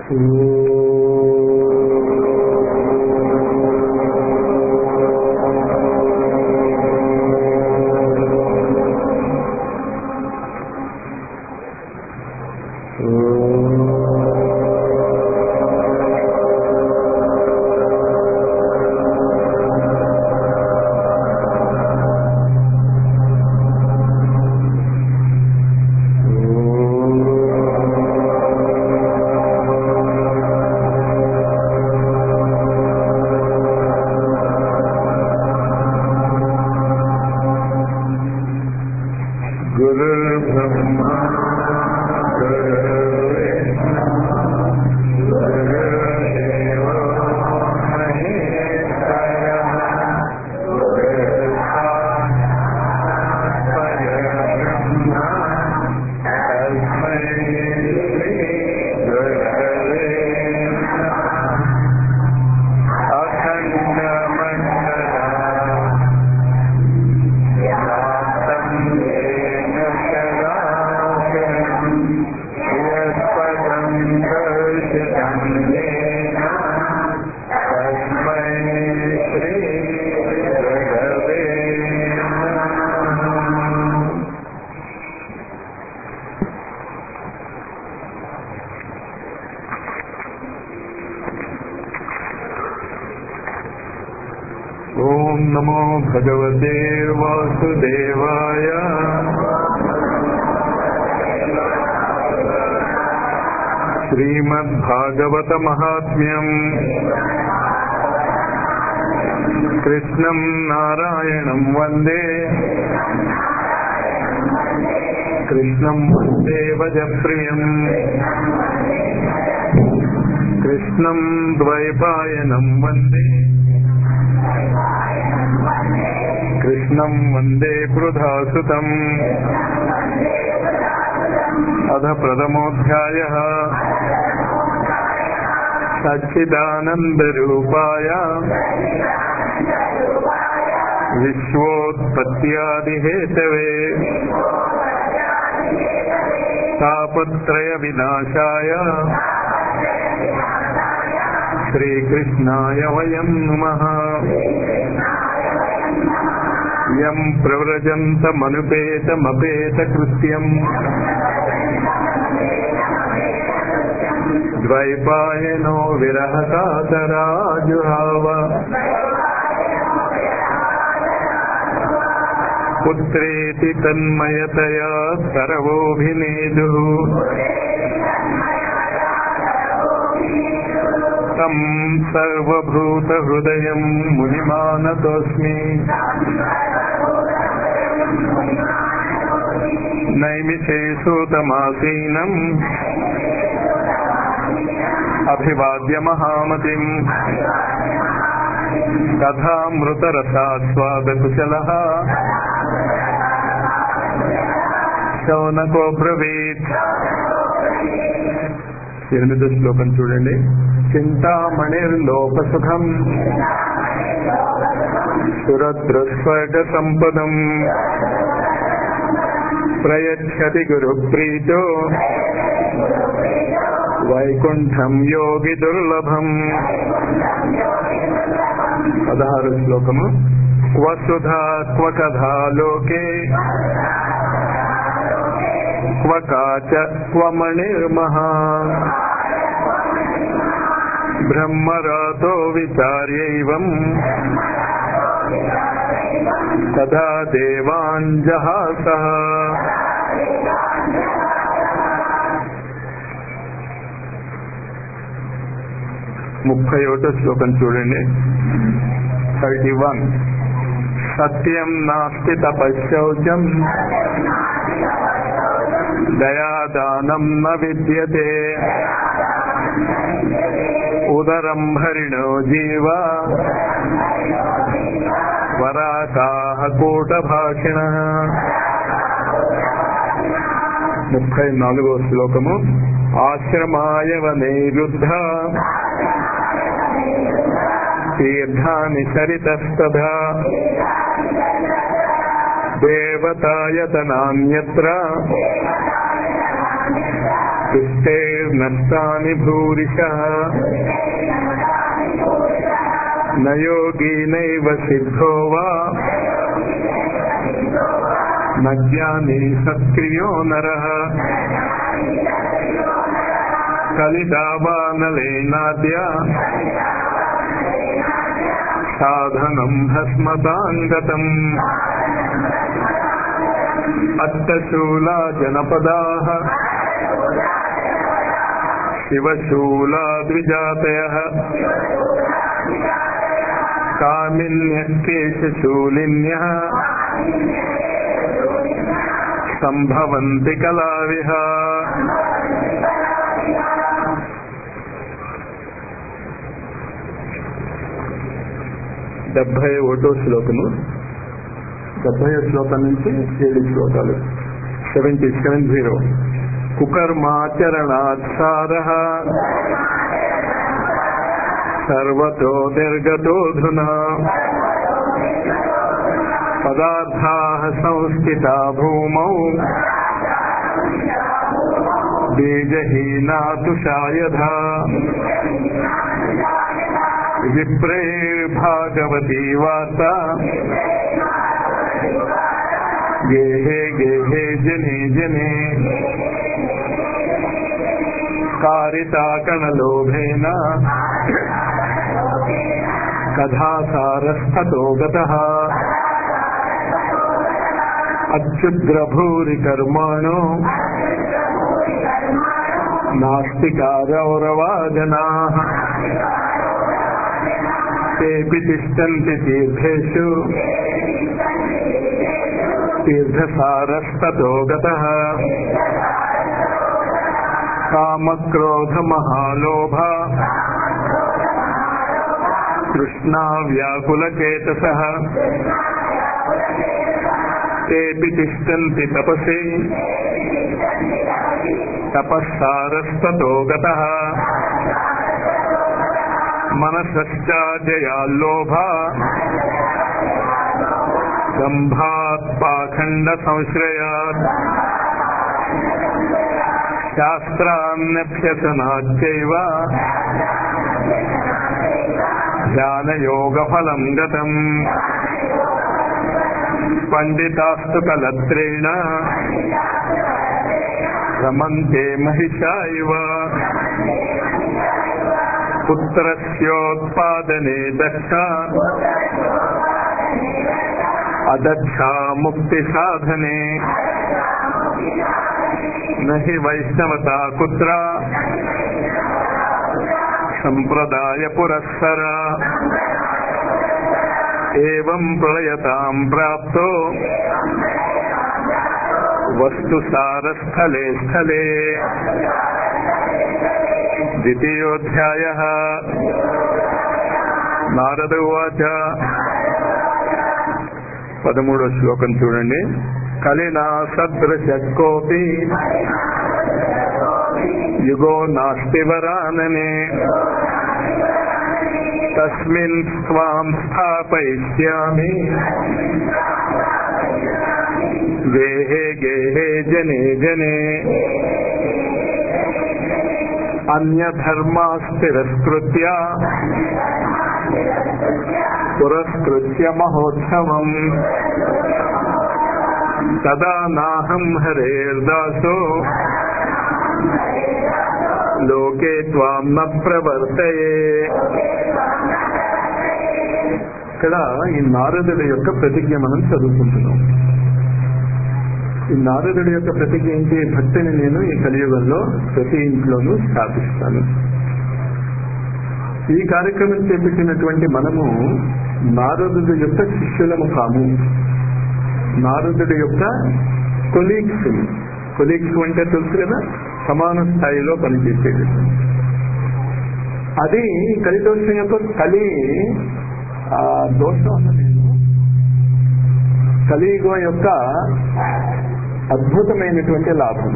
गुरुर्ब्रह्मा गुरुर्विष्णु गुरुर्देवो महेश्वरः गुरुर्साक्षात् परब्रह्म तस्मै श्रीगुरवे नमः अखण्डमण्डला व्याप्तं येन चराचरं यत्पदं दर्शितं येन तस्मै श्रीगुरवे नमः ॐ नमो भगवते वासुदेवाय श्रीमद्भागवतमहात्म्यम् कृष्णं नारायणं वन्दे कृष्णं वन्दे भजप्रियम् कृष्णं द्वैपायनं वन्दे कृष्णं वन्दे पृथासुतम् अध प्रथमोऽध्यायः सच्चिदानन्दरूपाय विश्वोत्पत्त्यादिहेतवे तापत्रयविनाशाय श्रीकृष्णाय वयं नुमः यं प्रव्रजन्तमनुपेतमपेतकृत्यम् द्वैपायनो विरहकातराजुहाव पुत्रेति तन्मयतया सर्वोऽभिनेदुः तं सर्वभूतहृदयं मुनिमानतोऽस्मि नैमिषेषुतमासीनम् अभिवाद्य महामतिम् कथामृतरसास्वादकुशलः శౌనకో బ్రవీత్ ఎనిమిదో శ్లోకం చూడండి చింతామణిర్లోకసుఖం సురద్రస్వర్గ సంపదం ప్రయచ్చతి గురుప్రీతో వైకుంఠం యోగి దుర్లభం పదహారు శ్లోకము క్వసుధా క్వకథా లోకే క్వకాచ క్వమణిర్మహా బ్రహ్మరాతో విచార్యైవం తదా దేవాంజహాస ముప్పై ఒకటో శ్లోకం చూడండి థర్టీ వన్ సత్యం నాస్తి తపశౌచం దయాదానం న విద్యతే ఉదరం హరిణో జీవ వరాకాహ కూటభాషిణ ముప్పై నాలుగో శ్లోకము ఆశ్రమాయ వనేరుద్ధ తీర్థాని సరితస్తథా దేవతాయతనాన్యత్ర दुष्टैर्नष्टानि भूरिशः न योगी नैव सिद्धो वा न ज्ञानी सत्क्रियो नरः कलिदावानलेनाद्य साधनम् भस्मताङ्गतम् अट्टशूला जनपदाः शिवशूला द्विजातयः कामिन्यः केशशूलिन्यः सम्भवन्ति कलाविह డెబ్బై ఒకటో శ్లోకము డెబ్బై శ్లోకం నుంచి ఏడు శ్లోకాలు సెవెంటీ సెవెన్ జీరో కుకర్మాచరణాత్సార సర్వతో నిర్గతోధునా పదార్థా సంస్థిత భూమౌ బీజహీనా తుషాయధా విప్రైర్భాగవతీ వార్త గేహే గేహే జనే జనే కారితాకణలోభేన కథాసారస్థతో గత అత్యుగ్రభూరి కర్మాణో నాస్తికారౌరవాజనా तेऽपि तिष्ठन्ति तीर्थेषु तीर्थसारस्ततो गतः कामक्रोधमहालोभ तृष्णाव्याकुलचेतसः तेऽपि तिष्ठन्ति तपसि तपःसारस्ततो गतः मनसश्चाजयाल्लोभ दम्भात् पाखण्डसंश्रयात् शास्त्रान्यभ्यसनाच्चैव ध्यानयोगफलम् गतम् पण्डितास्तु कलत्रेण रमन्ते महिषा इव पुत्रस्योत्पादने दक्षा अदक्षा मुक्तिसाधने न हि वैष्णवता कुत्र सम्प्रदायपुरःसर एवम् प्रलयताम् प्राप्तो वस्तुसारस्थले स्थले द्वितीयोऽध्यायः నారద ఉవాచ పదమూడో శ్లోకం చూడండి కలినా సదృశ కోపి యుగో నాస్తి వరాననే తస్మిన్ స్వాం స్థాపయిష్యామి గేహే గేహే జనే జనే అన్యధర్మాస్తిరస్కృత్య పురస్కృత్య మహోత్సవం తదా నాహం హరేర్దాసో లోకే త్వాం న ప్రవర్తయే ఇక్కడ ఈ నారదుడి యొక్క ప్రతిజ్ఞ మనం చదువుకుంటున్నాం ఈ నారదుడి యొక్క ప్రతిజ్ఞ ఏంటి భక్తిని నేను ఈ కలియుగంలో ప్రతి ఇంట్లోనూ స్థాపిస్తాను ఈ కార్యక్రమం చేపట్టినటువంటి మనము నారదుడి యొక్క శిష్యులము కాము నారదుడి యొక్క కొలీగ్స్ కొలీగ్స్ అంటే తెలుసు కదా సమాన స్థాయిలో పనిచేసేది అది కలిదోషం యొక్క కలి ఆ, దోషం అన్న నేను కలియుగం యొక్క అద్భుతమైనటువంటి లాభం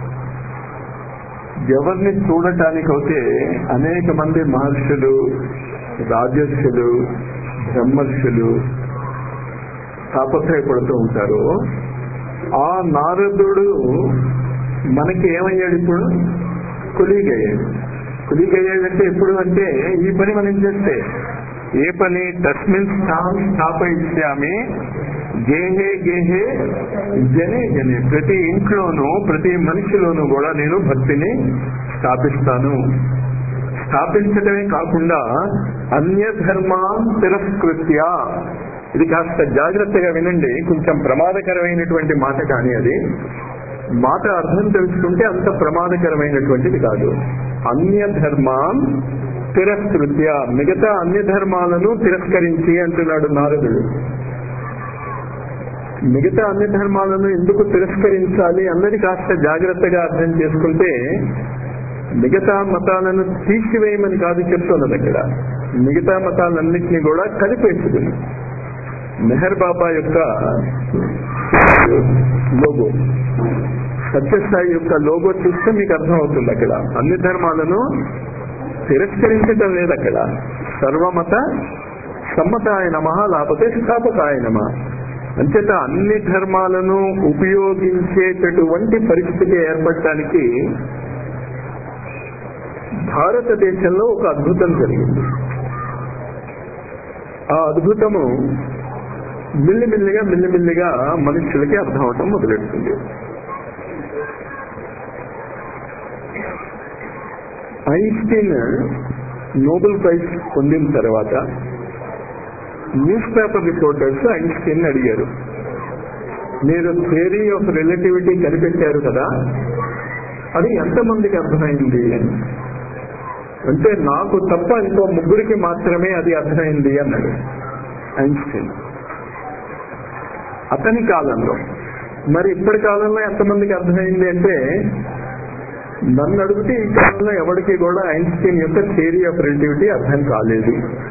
ఎవరిని చూడటానికైతే అనేక మంది మహర్షులు రాజర్షులు బ్రహ్మర్షులు తాపత్రయపడుతూ ఉంటారు ఆ నారదుడు మనకి ఏమయ్యాడు ఇప్పుడు కొలీగ్ అయ్యాడు కొలీగ్ అయ్యాడంటే ఎప్పుడు అంటే ఈ పని మనం చేస్తే ఏ పని తస్మిన్ స్థానం స్థాపయిష్యామి గేహే గేహే జనే జనే ప్రతి ఇంట్లోనూ ప్రతి మనిషిలోనూ కూడా నేను భక్తిని స్థాపిస్తాను స్థాపించడమే కాకుండా అన్య ధర్మాన్ తిరస్కృత్య ఇది కాస్త జాగ్రత్తగా వినండి కొంచెం ప్రమాదకరమైనటువంటి మాట కానీ అది మాట అర్థం తెలుసుకుంటే అంత ప్రమాదకరమైనటువంటిది కాదు అన్య ధర్మాన్ తిరస్కృత్య మిగతా అన్య ధర్మాలను తిరస్కరించి అంటున్నాడు నారదుడు మిగతా అన్ని ధర్మాలను ఎందుకు తిరస్కరించాలి అన్నది కాస్త జాగ్రత్తగా అర్థం చేసుకుంటే మిగతా మతాలను తీసివేయమని కాదు చెప్తున్నది అక్కడ మిగతా మతాలన్నింటినీ కూడా కలిపేసుకుని మెహర్ బాబా యొక్క లోగో సత్యసాయి యొక్క లోగో చూస్తే మీకు అర్థం అవుతుంది అక్కడ అన్ని ధర్మాలను తిరస్కరించడం లేదు అక్కడ సర్వమత సమ్మతాయ నమ లేకపోతే స్థాపకాయ నమ అంచేత అన్ని ధర్మాలను ఉపయోగించేటటువంటి పరిస్థితి ఏర్పడటానికి భారతదేశంలో ఒక అద్భుతం జరిగింది ఆ అద్భుతము మిల్లిమిల్లిగా మిల్లిమిల్లిగా మనుషులకి అర్థం అవటం మొదలెడుతుంది ఐన్స్టీన్ నోబెల్ ప్రైజ్ పొందిన తర్వాత న్యూస్ పేపర్ రిపోర్టర్స్ ఐన్స్టీన్ అడిగారు మీరు థియరీ ఆఫ్ రిలేటివిటీ కనిపెట్టారు కదా అది ఎంతమందికి అర్థమైంది అని అంటే నాకు తప్ప ఇంకో ముగ్గురికి మాత్రమే అది అర్థమైంది అన్నాడు ఐన్స్టీన్ అతని కాలంలో మరి ఇప్పటి కాలంలో ఎంతమందికి అర్థమైంది అంటే నన్ను అడిగితే ఈ కాలంలో ఎవరికి కూడా ఐన్స్టీన్ యొక్క థియరీ ఆఫ్ రిలేటివిటీ అర్థం కాలేదు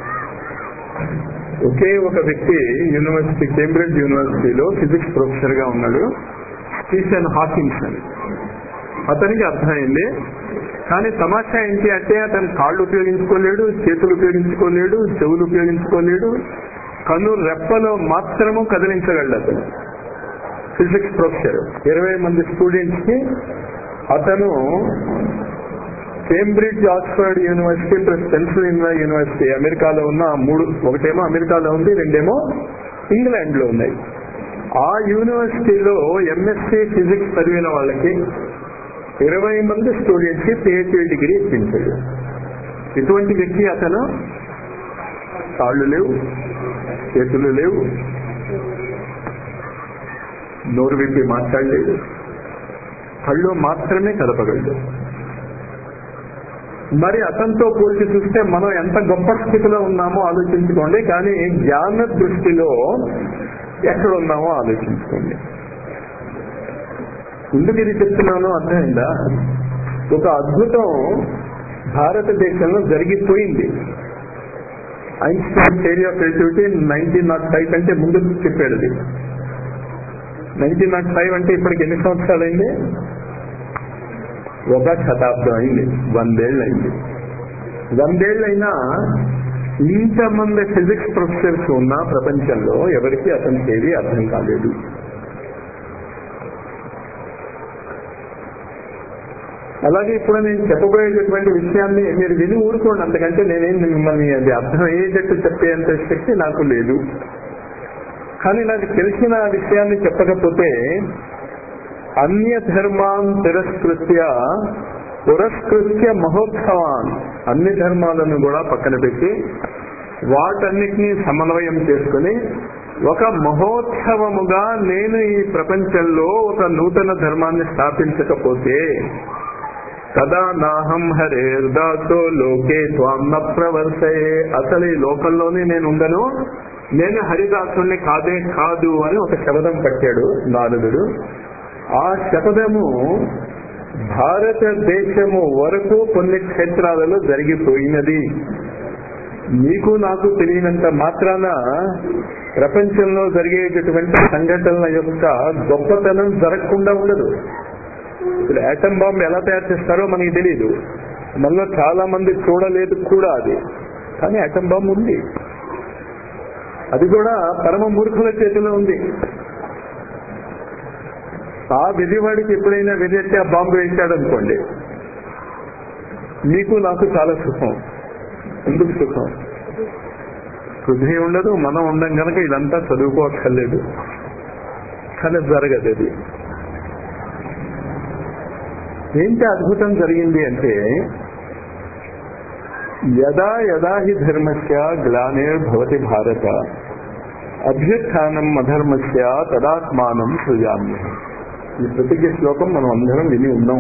ఒకే ఒక వ్యక్తి యూనివర్సిటీ కేంబ్రిడ్జ్ యూనివర్సిటీలో ఫిజిక్స్ ప్రొఫెసర్ గా ఉన్నాడు స్టీఫెన్ హాకిన్స్ అని అతనికి అర్థమైంది కానీ తమాషా ఏంటి అంటే అతను కాళ్ళు ఉపయోగించుకోలేడు చేతులు ఉపయోగించుకోలేడు చెవులు ఉపయోగించుకోలేడు కన్ను రెప్పలో మాత్రము కదిలించగలడు అతను ఫిజిక్స్ ప్రొఫెసర్ ఇరవై మంది స్టూడెంట్స్ కి అతను Cambridge Oxford university plus Pennsylvania university అమెరికాలో ఉన్న ఆ మూడు ఒకటేమో అమెరికాలో ఉంది రెండేమో ఇంగ్లాండ్ లో ఉన్నాయి ఆ యూనివర్సిటీలో ఎంఎస్సీ ఫిజిక్స్ చదివిన వాళ్ళకి ఇరవై మంది స్టూడెంట్స్ కి పిహెచ్డి డిగ్రీ ఇప్పించాడు ఇటువంటి వ్యక్తి అతను కాళ్ళు లేవు చేతులు లేవు నోరు విప్పి మాట్లాడలేదు కళ్ళు మాత్రమే కదపగలడు మరి అతనితో పోల్చి చూస్తే మనం ఎంత గొప్ప స్థితిలో ఉన్నామో ఆలోచించుకోండి కానీ జ్ఞాన దృష్టిలో ఎక్కడ ఉన్నామో ఆలోచించుకోండి ఎందుకు ఇది చెప్తున్నానో అర్థమైందా ఒక అద్భుతం భారతదేశంలో జరిగిపోయింది Einstein theory of relativity nineteen nought five కంటే ముందు చెప్పాడు అది నైన్టీన్ నాట్ ఫైవ్ అంటే ఇప్పటికి ఎన్ని సంవత్సరాలు అయింది ఒక శతాబ్దం అయింది వందేళ్ళు అయింది వందేళ్ళైనా ఇంతమంది ఫిజిక్స్ ప్రొఫెసర్స్ ఉన్న ప్రపంచంలో ఎవరికి అతని థియరీ అర్థం కాలేదు అలాగే ఇప్పుడు నేను చెప్పబోయేటటువంటి విషయాన్ని మీరు విని ఊరుకోండి అంతకంటే నేనేం మిమ్మల్ని అది అర్థమయ్యేటట్టు చెప్పేంత శక్తి నాకు లేదు కానీ నాకు తెలిసిన విషయాన్ని చెప్పకపోతే అన్య ధర్మాన్ తిరస్కృత్య పురస్కృత్య మహోత్సవాన్ అన్ని ధర్మాలను కూడా పక్కన పెట్టి వాటన్నిటినీ సమన్వయం చేసుకుని ఒక మహోత్సవముగా నేను ఈ ప్రపంచంలో ఒక నూతన ధర్మాన్ని స్థాపించకపోతే తదా నాహం హరేర్దాతో లోకే త్వాం న ప్రవర్తయే అసలు ఈ లోకంలోనే నేను ఉండను నేను హరిదాసుని కాదే కాదు అని ఒక శబదం పట్టాడు నారదుడు ఆ శపథము భారతదేశము వరకు కొన్ని క్షేత్రాలలో జరిగిపోయినది నీకు నాకు తెలియనంత మాత్రాన ప్రపంచంలో జరిగేటటువంటి సంఘటనల యొక్క గొప్పతనం జరగకుండా ఉండదు ఇప్పుడు యాటం బాంబ్ ఎలా తయారు చేస్తారో మనకి తెలియదు మనలో చాలా మంది చూడలేదు కూడా అది కానీ యాటం బాంబ్ ఉంది అది కూడా పరమ మూర్ఖుల చేతిలో ఉంది ఆ విధివాడికి ఎప్పుడైనా విధిస్తే ఆ బాంబు వేశాడు అనుకోండి మీకు నాకు చాలా సుఖం ఎందుకు సుఖం పృథ్వీ ఉండదు మనం ఉండం కనుక ఇదంతా చదువుకోక్కర్లేదు కానీ జరగదు అది ఏంటి అద్భుతం జరిగింది అంటే యదా యదా హి ధర్మస్య గ్లానిర్భవతి భారత అభ్యుత్నం అధర్మస్య తదాత్మానం సృజామ్య ఈ ప్రతిజ్ఞ శ్లోకం మనం అందరం విని ఉన్నాం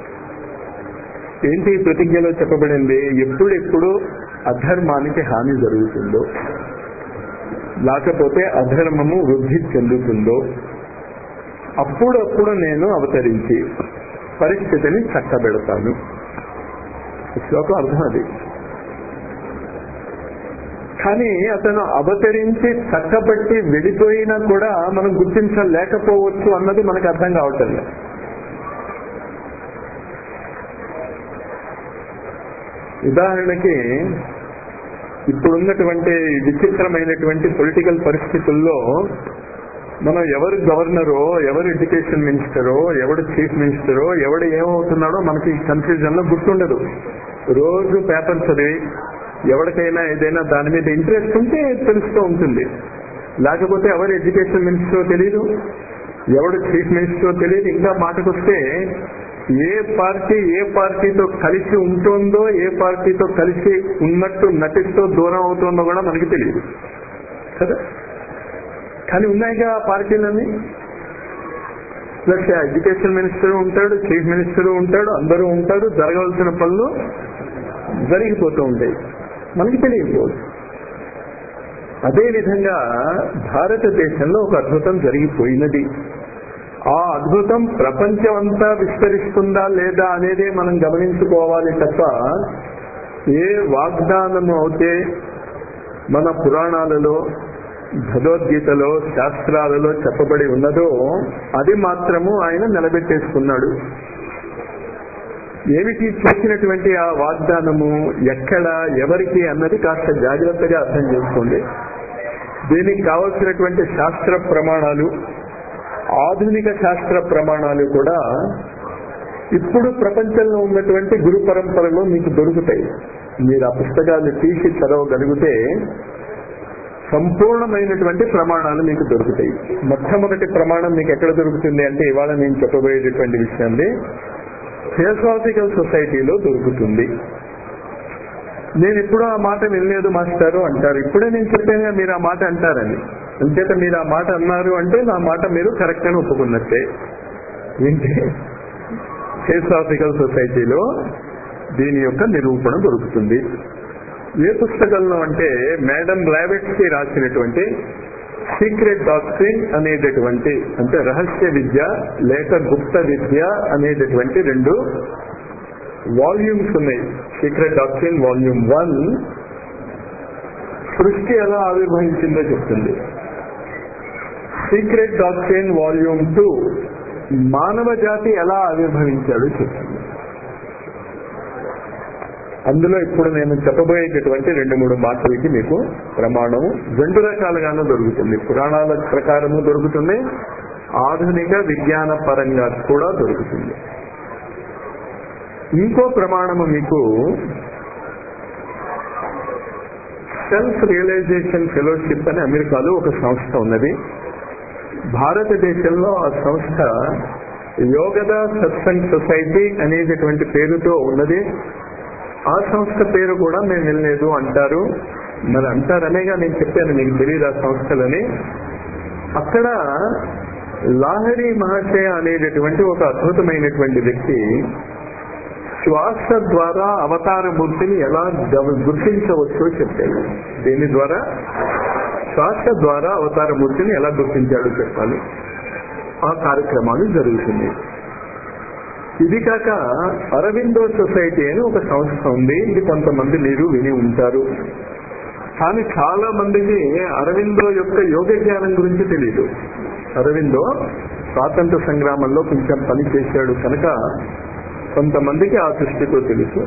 ఏంటి ఈ ప్రతిజ్ఞలో చెప్పబడింది ఎప్పుడెప్పుడు అధర్మానికి హాని జరుగుతుందో లేకపోతే అధర్మము వృద్ధి చెందుతుందో అప్పుడప్పుడు నేను అవతరించి పరిస్థితిని చక్కబెడతాను ఈ శ్లోకం అర్థం అది కానీ అతను అవతరించి చక్కబట్టి వెళ్ళిపోయినా కూడా మనం గుర్తించలేకపోవచ్చు అన్నది మనకు అర్థం కావటం లేదు ఉదాహరణకి ఇప్పుడున్నటువంటి విచిత్రమైనటువంటి పొలిటికల్ పరిస్థితుల్లో మనం ఎవరు గవర్నరో ఎవరు ఎడ్యుకేషన్ మినిస్టరో ఎవడు చీఫ్ మినిస్టరో ఎవడు ఏమవుతున్నాడో మనకి కన్ఫ్యూజన్ లో గుర్తుండదు రోజు పేపర్ చదివి ఎవరికైనా ఏదైనా దాని మీద ఇంట్రెస్ట్ ఉంటే తెలుస్తూ ఉంటుంది లేకపోతే ఎవరు ఎడ్యుకేషన్ మినిస్టరో తెలియదు ఎవడు చీఫ్ మినిస్టరో తెలియదు ఇంకా మాటకొస్తే ఏ పార్టీ ఏ పార్టీతో కలిసి ఉంటుందో ఏ పార్టీతో కలిసి ఉన్నట్టు నటిస్తూ దూరం అవుతుందో కూడా మనకి తెలియదు కదా కానీ ఉన్నాయిగా ఆ పార్టీలన్నీ ప్లస్ ఎడ్యుకేషన్ మినిస్టర్ ఉంటాడు చీఫ్ మినిస్టర్ ఉంటాడు అందరూ ఉంటారు జరగవలసిన పనులు జరిగిపోతూ ఉంటాయి మనకి తెలియకపోవచ్చు అదేవిధంగా భారతదేశంలో ఒక అద్భుతం జరిగిపోయినది ఆ అద్భుతం ప్రపంచం అంతా విస్తరిస్తుందా లేదా అనేదే మనం గమనించుకోవాలి తప్ప ఏ వాగ్దానము అయితే మన పురాణాలలో భగవద్గీతలో శాస్త్రాలలో చెప్పబడి ఉన్నదో అది మాత్రము ఆయన నిలబెట్టేసుకున్నాడు ఏమిటి చేసినటువంటి ఆ వాగ్దానము ఎక్కడ ఎవరికి అన్నది కాస్త జాగ్రత్తగా అర్థం చేసుకోండి దీనికి కావలసినటువంటి శాస్త్ర ప్రమాణాలు ఆధునిక శాస్త్ర ప్రమాణాలు కూడా ఇప్పుడు ప్రపంచంలో ఉన్నటువంటి గురు పరంపరలో మీకు దొరుకుతాయి మీరు ఆ పుస్తకాలు తీసి చదవగలిగితే సంపూర్ణమైనటువంటి ప్రమాణాలు మీకు దొరుకుతాయి మొట్టమొదటి ప్రమాణం మీకు ఎక్కడ దొరుకుతుంది అంటే ఇవాళ నేను చెప్పబోయేటటువంటి విషయాన్ని థియోసాఫికల్ సొసైటీలో దొరుకుతుంది నేను ఎప్పుడూ ఆ మాట వినలేదు మాస్టారు అంటారు ఇప్పుడే నేను చెప్పాను మీరు ఆ మాట అంటారని అంచేత మీరు ఆ మాట అన్నారు అంటే నా మాట మీరు కరెక్ట్ అని ఒప్పుకున్నట్టే ఏంటి థియోసాఫికల్ సొసైటీలో దీని యొక్క నిరూపణ దొరుకుతుంది ఏ పుస్తకంలో అంటే మేడం కి రాసినటువంటి సీక్రెట్ డాక్ట్రిన్ అనేటటువంటి అంటే రహస్య విద్య లేక గుప్త విద్య అనేటటువంటి రెండు వాల్యూమ్స్ ఉన్నాయి సీక్రెట్ డాక్ట్రిన్ వాల్యూమ్ వన్ సృష్టి ఎలా ఆవిర్భవించిందో చెప్తుంది సీక్రెట్ డాక్ట్రిన్ వాల్యూమ్ టూ మానవ జాతి ఎలా ఆవిర్భవించాడో చెప్తుంది అందులో ఇప్పుడు నేను చెప్పబోయేటటువంటి రెండు మూడు మాటలకి మీకు ప్రమాణం రెండు రకాలుగానూ దొరుకుతుంది పురాణాల ప్రకారము దొరుకుతుంది ఆధునిక విజ్ఞాన పరంగా కూడా దొరుకుతుంది ఇంకో ప్రమాణము మీకు సెల్ఫ్ రియలైజేషన్ ఫెలోషిప్ అని అమెరికాలో ఒక సంస్థ ఉన్నది భారతదేశంలో ఆ సంస్థ యోగద సత్సంగ్ సొసైటీ అనేటటువంటి పేరుతో ఉన్నది ఆ సంస్థ పేరు కూడా మేము వెళ్ళలేదు అంటారు మరి అంటారనేగా నేను చెప్పాను మీకు తెలియదు ఆ సంస్థలని అక్కడ లాహరి మహాశయ అనేటటువంటి ఒక అద్భుతమైనటువంటి వ్యక్తి శ్వాస ద్వారా అవతార మూర్తిని ఎలా గమ- గుర్తించవచ్చో చెప్పాడు దేని ద్వారా శ్వాస ద్వారా అవతార మూర్తిని ఎలా గుర్తించాడో చెప్పాలి ఆ కార్యక్రమాలు జరుగుతుంది ఇది కాక అరవిందో సొసైటీ అని ఒక సంస్థ ఉంది ఇది కొంతమంది మీరు విని ఉంటారు కానీ చాలా మందికి అరవిందో యొక్క యోగ జ్ఞానం గురించి తెలియదు అరవిందో స్వాతంత్ర సంగ్రామంలో కొంచెం పని చేశాడు కనుక కొంతమందికి ఆ దృష్టితో తెలుసు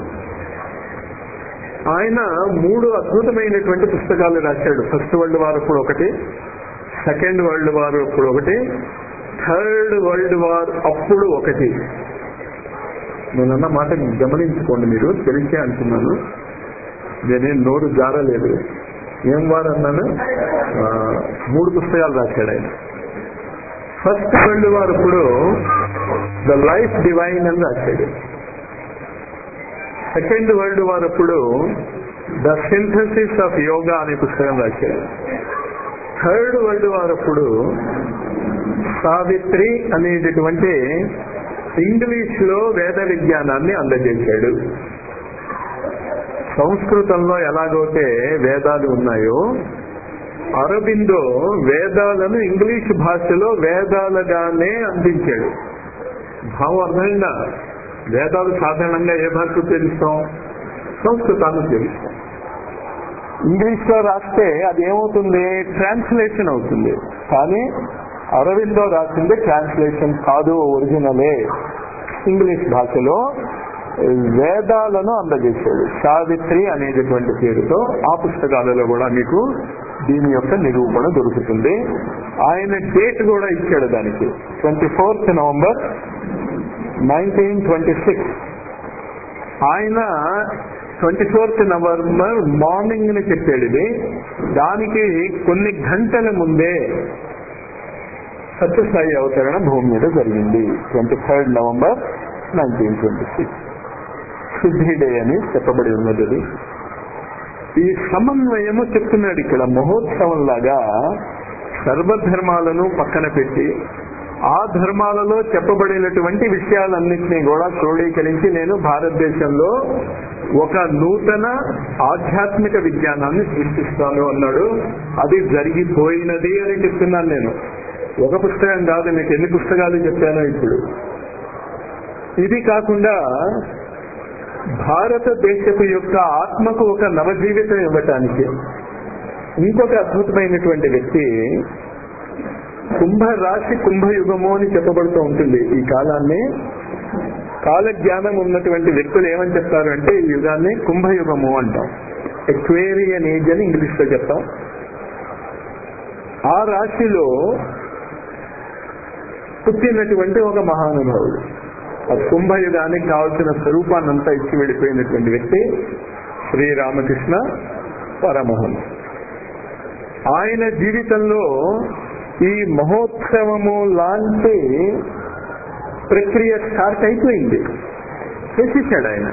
ఆయన మూడు అద్భుతమైనటువంటి పుస్తకాలు రాశాడు ఫస్ట్ వరల్డ్ వార్ అప్పుడు ఒకటి సెకండ్ వరల్డ్ వార్ అప్పుడు ఒకటి థర్డ్ వరల్డ్ వార్ అప్పుడు ఒకటి నేనన్న మాట గమనించుకోండి మీరు తెలిసే అంటున్నాను నేనేం నోరు జారలేదు ఏం వారు అన్నాను ఆ, మూడు పుస్తకాలు రాశాడు ఆయన ఫస్ట్ వరల్డ్ వారు ఇప్పుడు ద లైఫ్ డివైన్ అని రాశాడు సెకండ్ వరల్డ్ వార్ అప్పుడు ద సింథసిస్ ఆఫ్ యోగా అనే పుస్తకం రాశాడు థర్డ్ వరల్డ్ వార్ అప్పుడు సావిత్రి అనేటటువంటి ఇంగ్లీష్ లో వేద విజ్ఞానాన్ని అందజేశాడు సంస్కృతంలో ఎలాగైతే వేదాలు ఉన్నాయో అరబిందో వేదాలను ఇంగ్లీష్ భాషలో వేదాలుగానే అందించాడు భావం అర్థమైందా వేదాలు సాధారణంగా ఏ భాష ఉపయోగిస్తాం సంస్కృతాన్ని ఉపయోగిస్తాం ఇంగ్లీష్ లో రాస్తే అది ఏమవుతుంది ట్రాన్స్లేషన్ అవుతుంది కానీ అరవిందో రాసింది ట్రాన్స్లేషన్ కాదు ఒరిజినలే ఇంగ్లీష్ భాషలో వేదాలను అందజేశాడు సావిత్రి అనేటటువంటి పేరుతో ఆ పుస్తకాలలో కూడా మీకు దీని యొక్క నిరూపణ దొరుకుతుంది ఆయన డేట్ కూడా ఇచ్చాడు దానికి twenty fourth November nineteen twenty six ఆయన ట్వంటీ ఫోర్త్ నవంబర్ మార్నింగ్ ని చెప్పాడు ఇది దానికి కొన్ని గంటల ముందే సత్యసాయి అవతరణ భూమి మీద జరిగింది twenty third November nineteen twenty six సిద్ధి డే అని చెప్పబడి ఉన్నది అది. ఈ సమన్వయము చెప్తున్నాడు ఇక్కడ మహోత్సవం లాగా సర్వధర్మాలను పక్కన పెట్టి ఆ ధర్మాలలో చెప్పబడినటువంటి విషయాలన్నింటినీ కూడా క్రోడీకరించి నేను భారతదేశంలో ఒక నూతన ఆధ్యాత్మిక విజ్ఞానాన్ని సృష్టిస్తాను అన్నాడు అది జరిగిపోయినది అని చెప్తున్నాను నేను ఒక పుస్తకం కాదు మీకు ఎన్ని పుస్తకాలు చెప్పానో ఇప్పుడు ఇది కాకుండా భారతదేశపు యొక్క ఆత్మకు ఒక నవజీవితం ఇవ్వటానికి ఇంకొక అద్భుతమైనటువంటి వ్యక్తి కుంభ రాశి కుంభయుగము అని చెప్పబడుతూ ఉంటుంది ఈ కాలాన్ని కాల జ్ఞానం ఉన్నటువంటి వ్యక్తులు ఏమని చెప్తారు అంటే ఈ యుగాన్ని కుంభయుగము అంటాం ఎక్వేరియన్ ఏజ్ అని ఇంగ్లీష్ లో చెప్తాం ఆ రాశిలో పుట్టినటువంటి ఒక మహానుభావుడు ఆ కుంభయుగానికి కావలసిన స్వరూపాన్నంతా ఇచ్చి వెళ్ళిపోయినటువంటి వ్యక్తి శ్రీరామకృష్ణ పరమహంస ఆయన జీవితంలో ఈ మహోత్సవము లాంటి ప్రక్రియ స్టార్ట్ అయిపోయింది చేసేసాడు ఆయన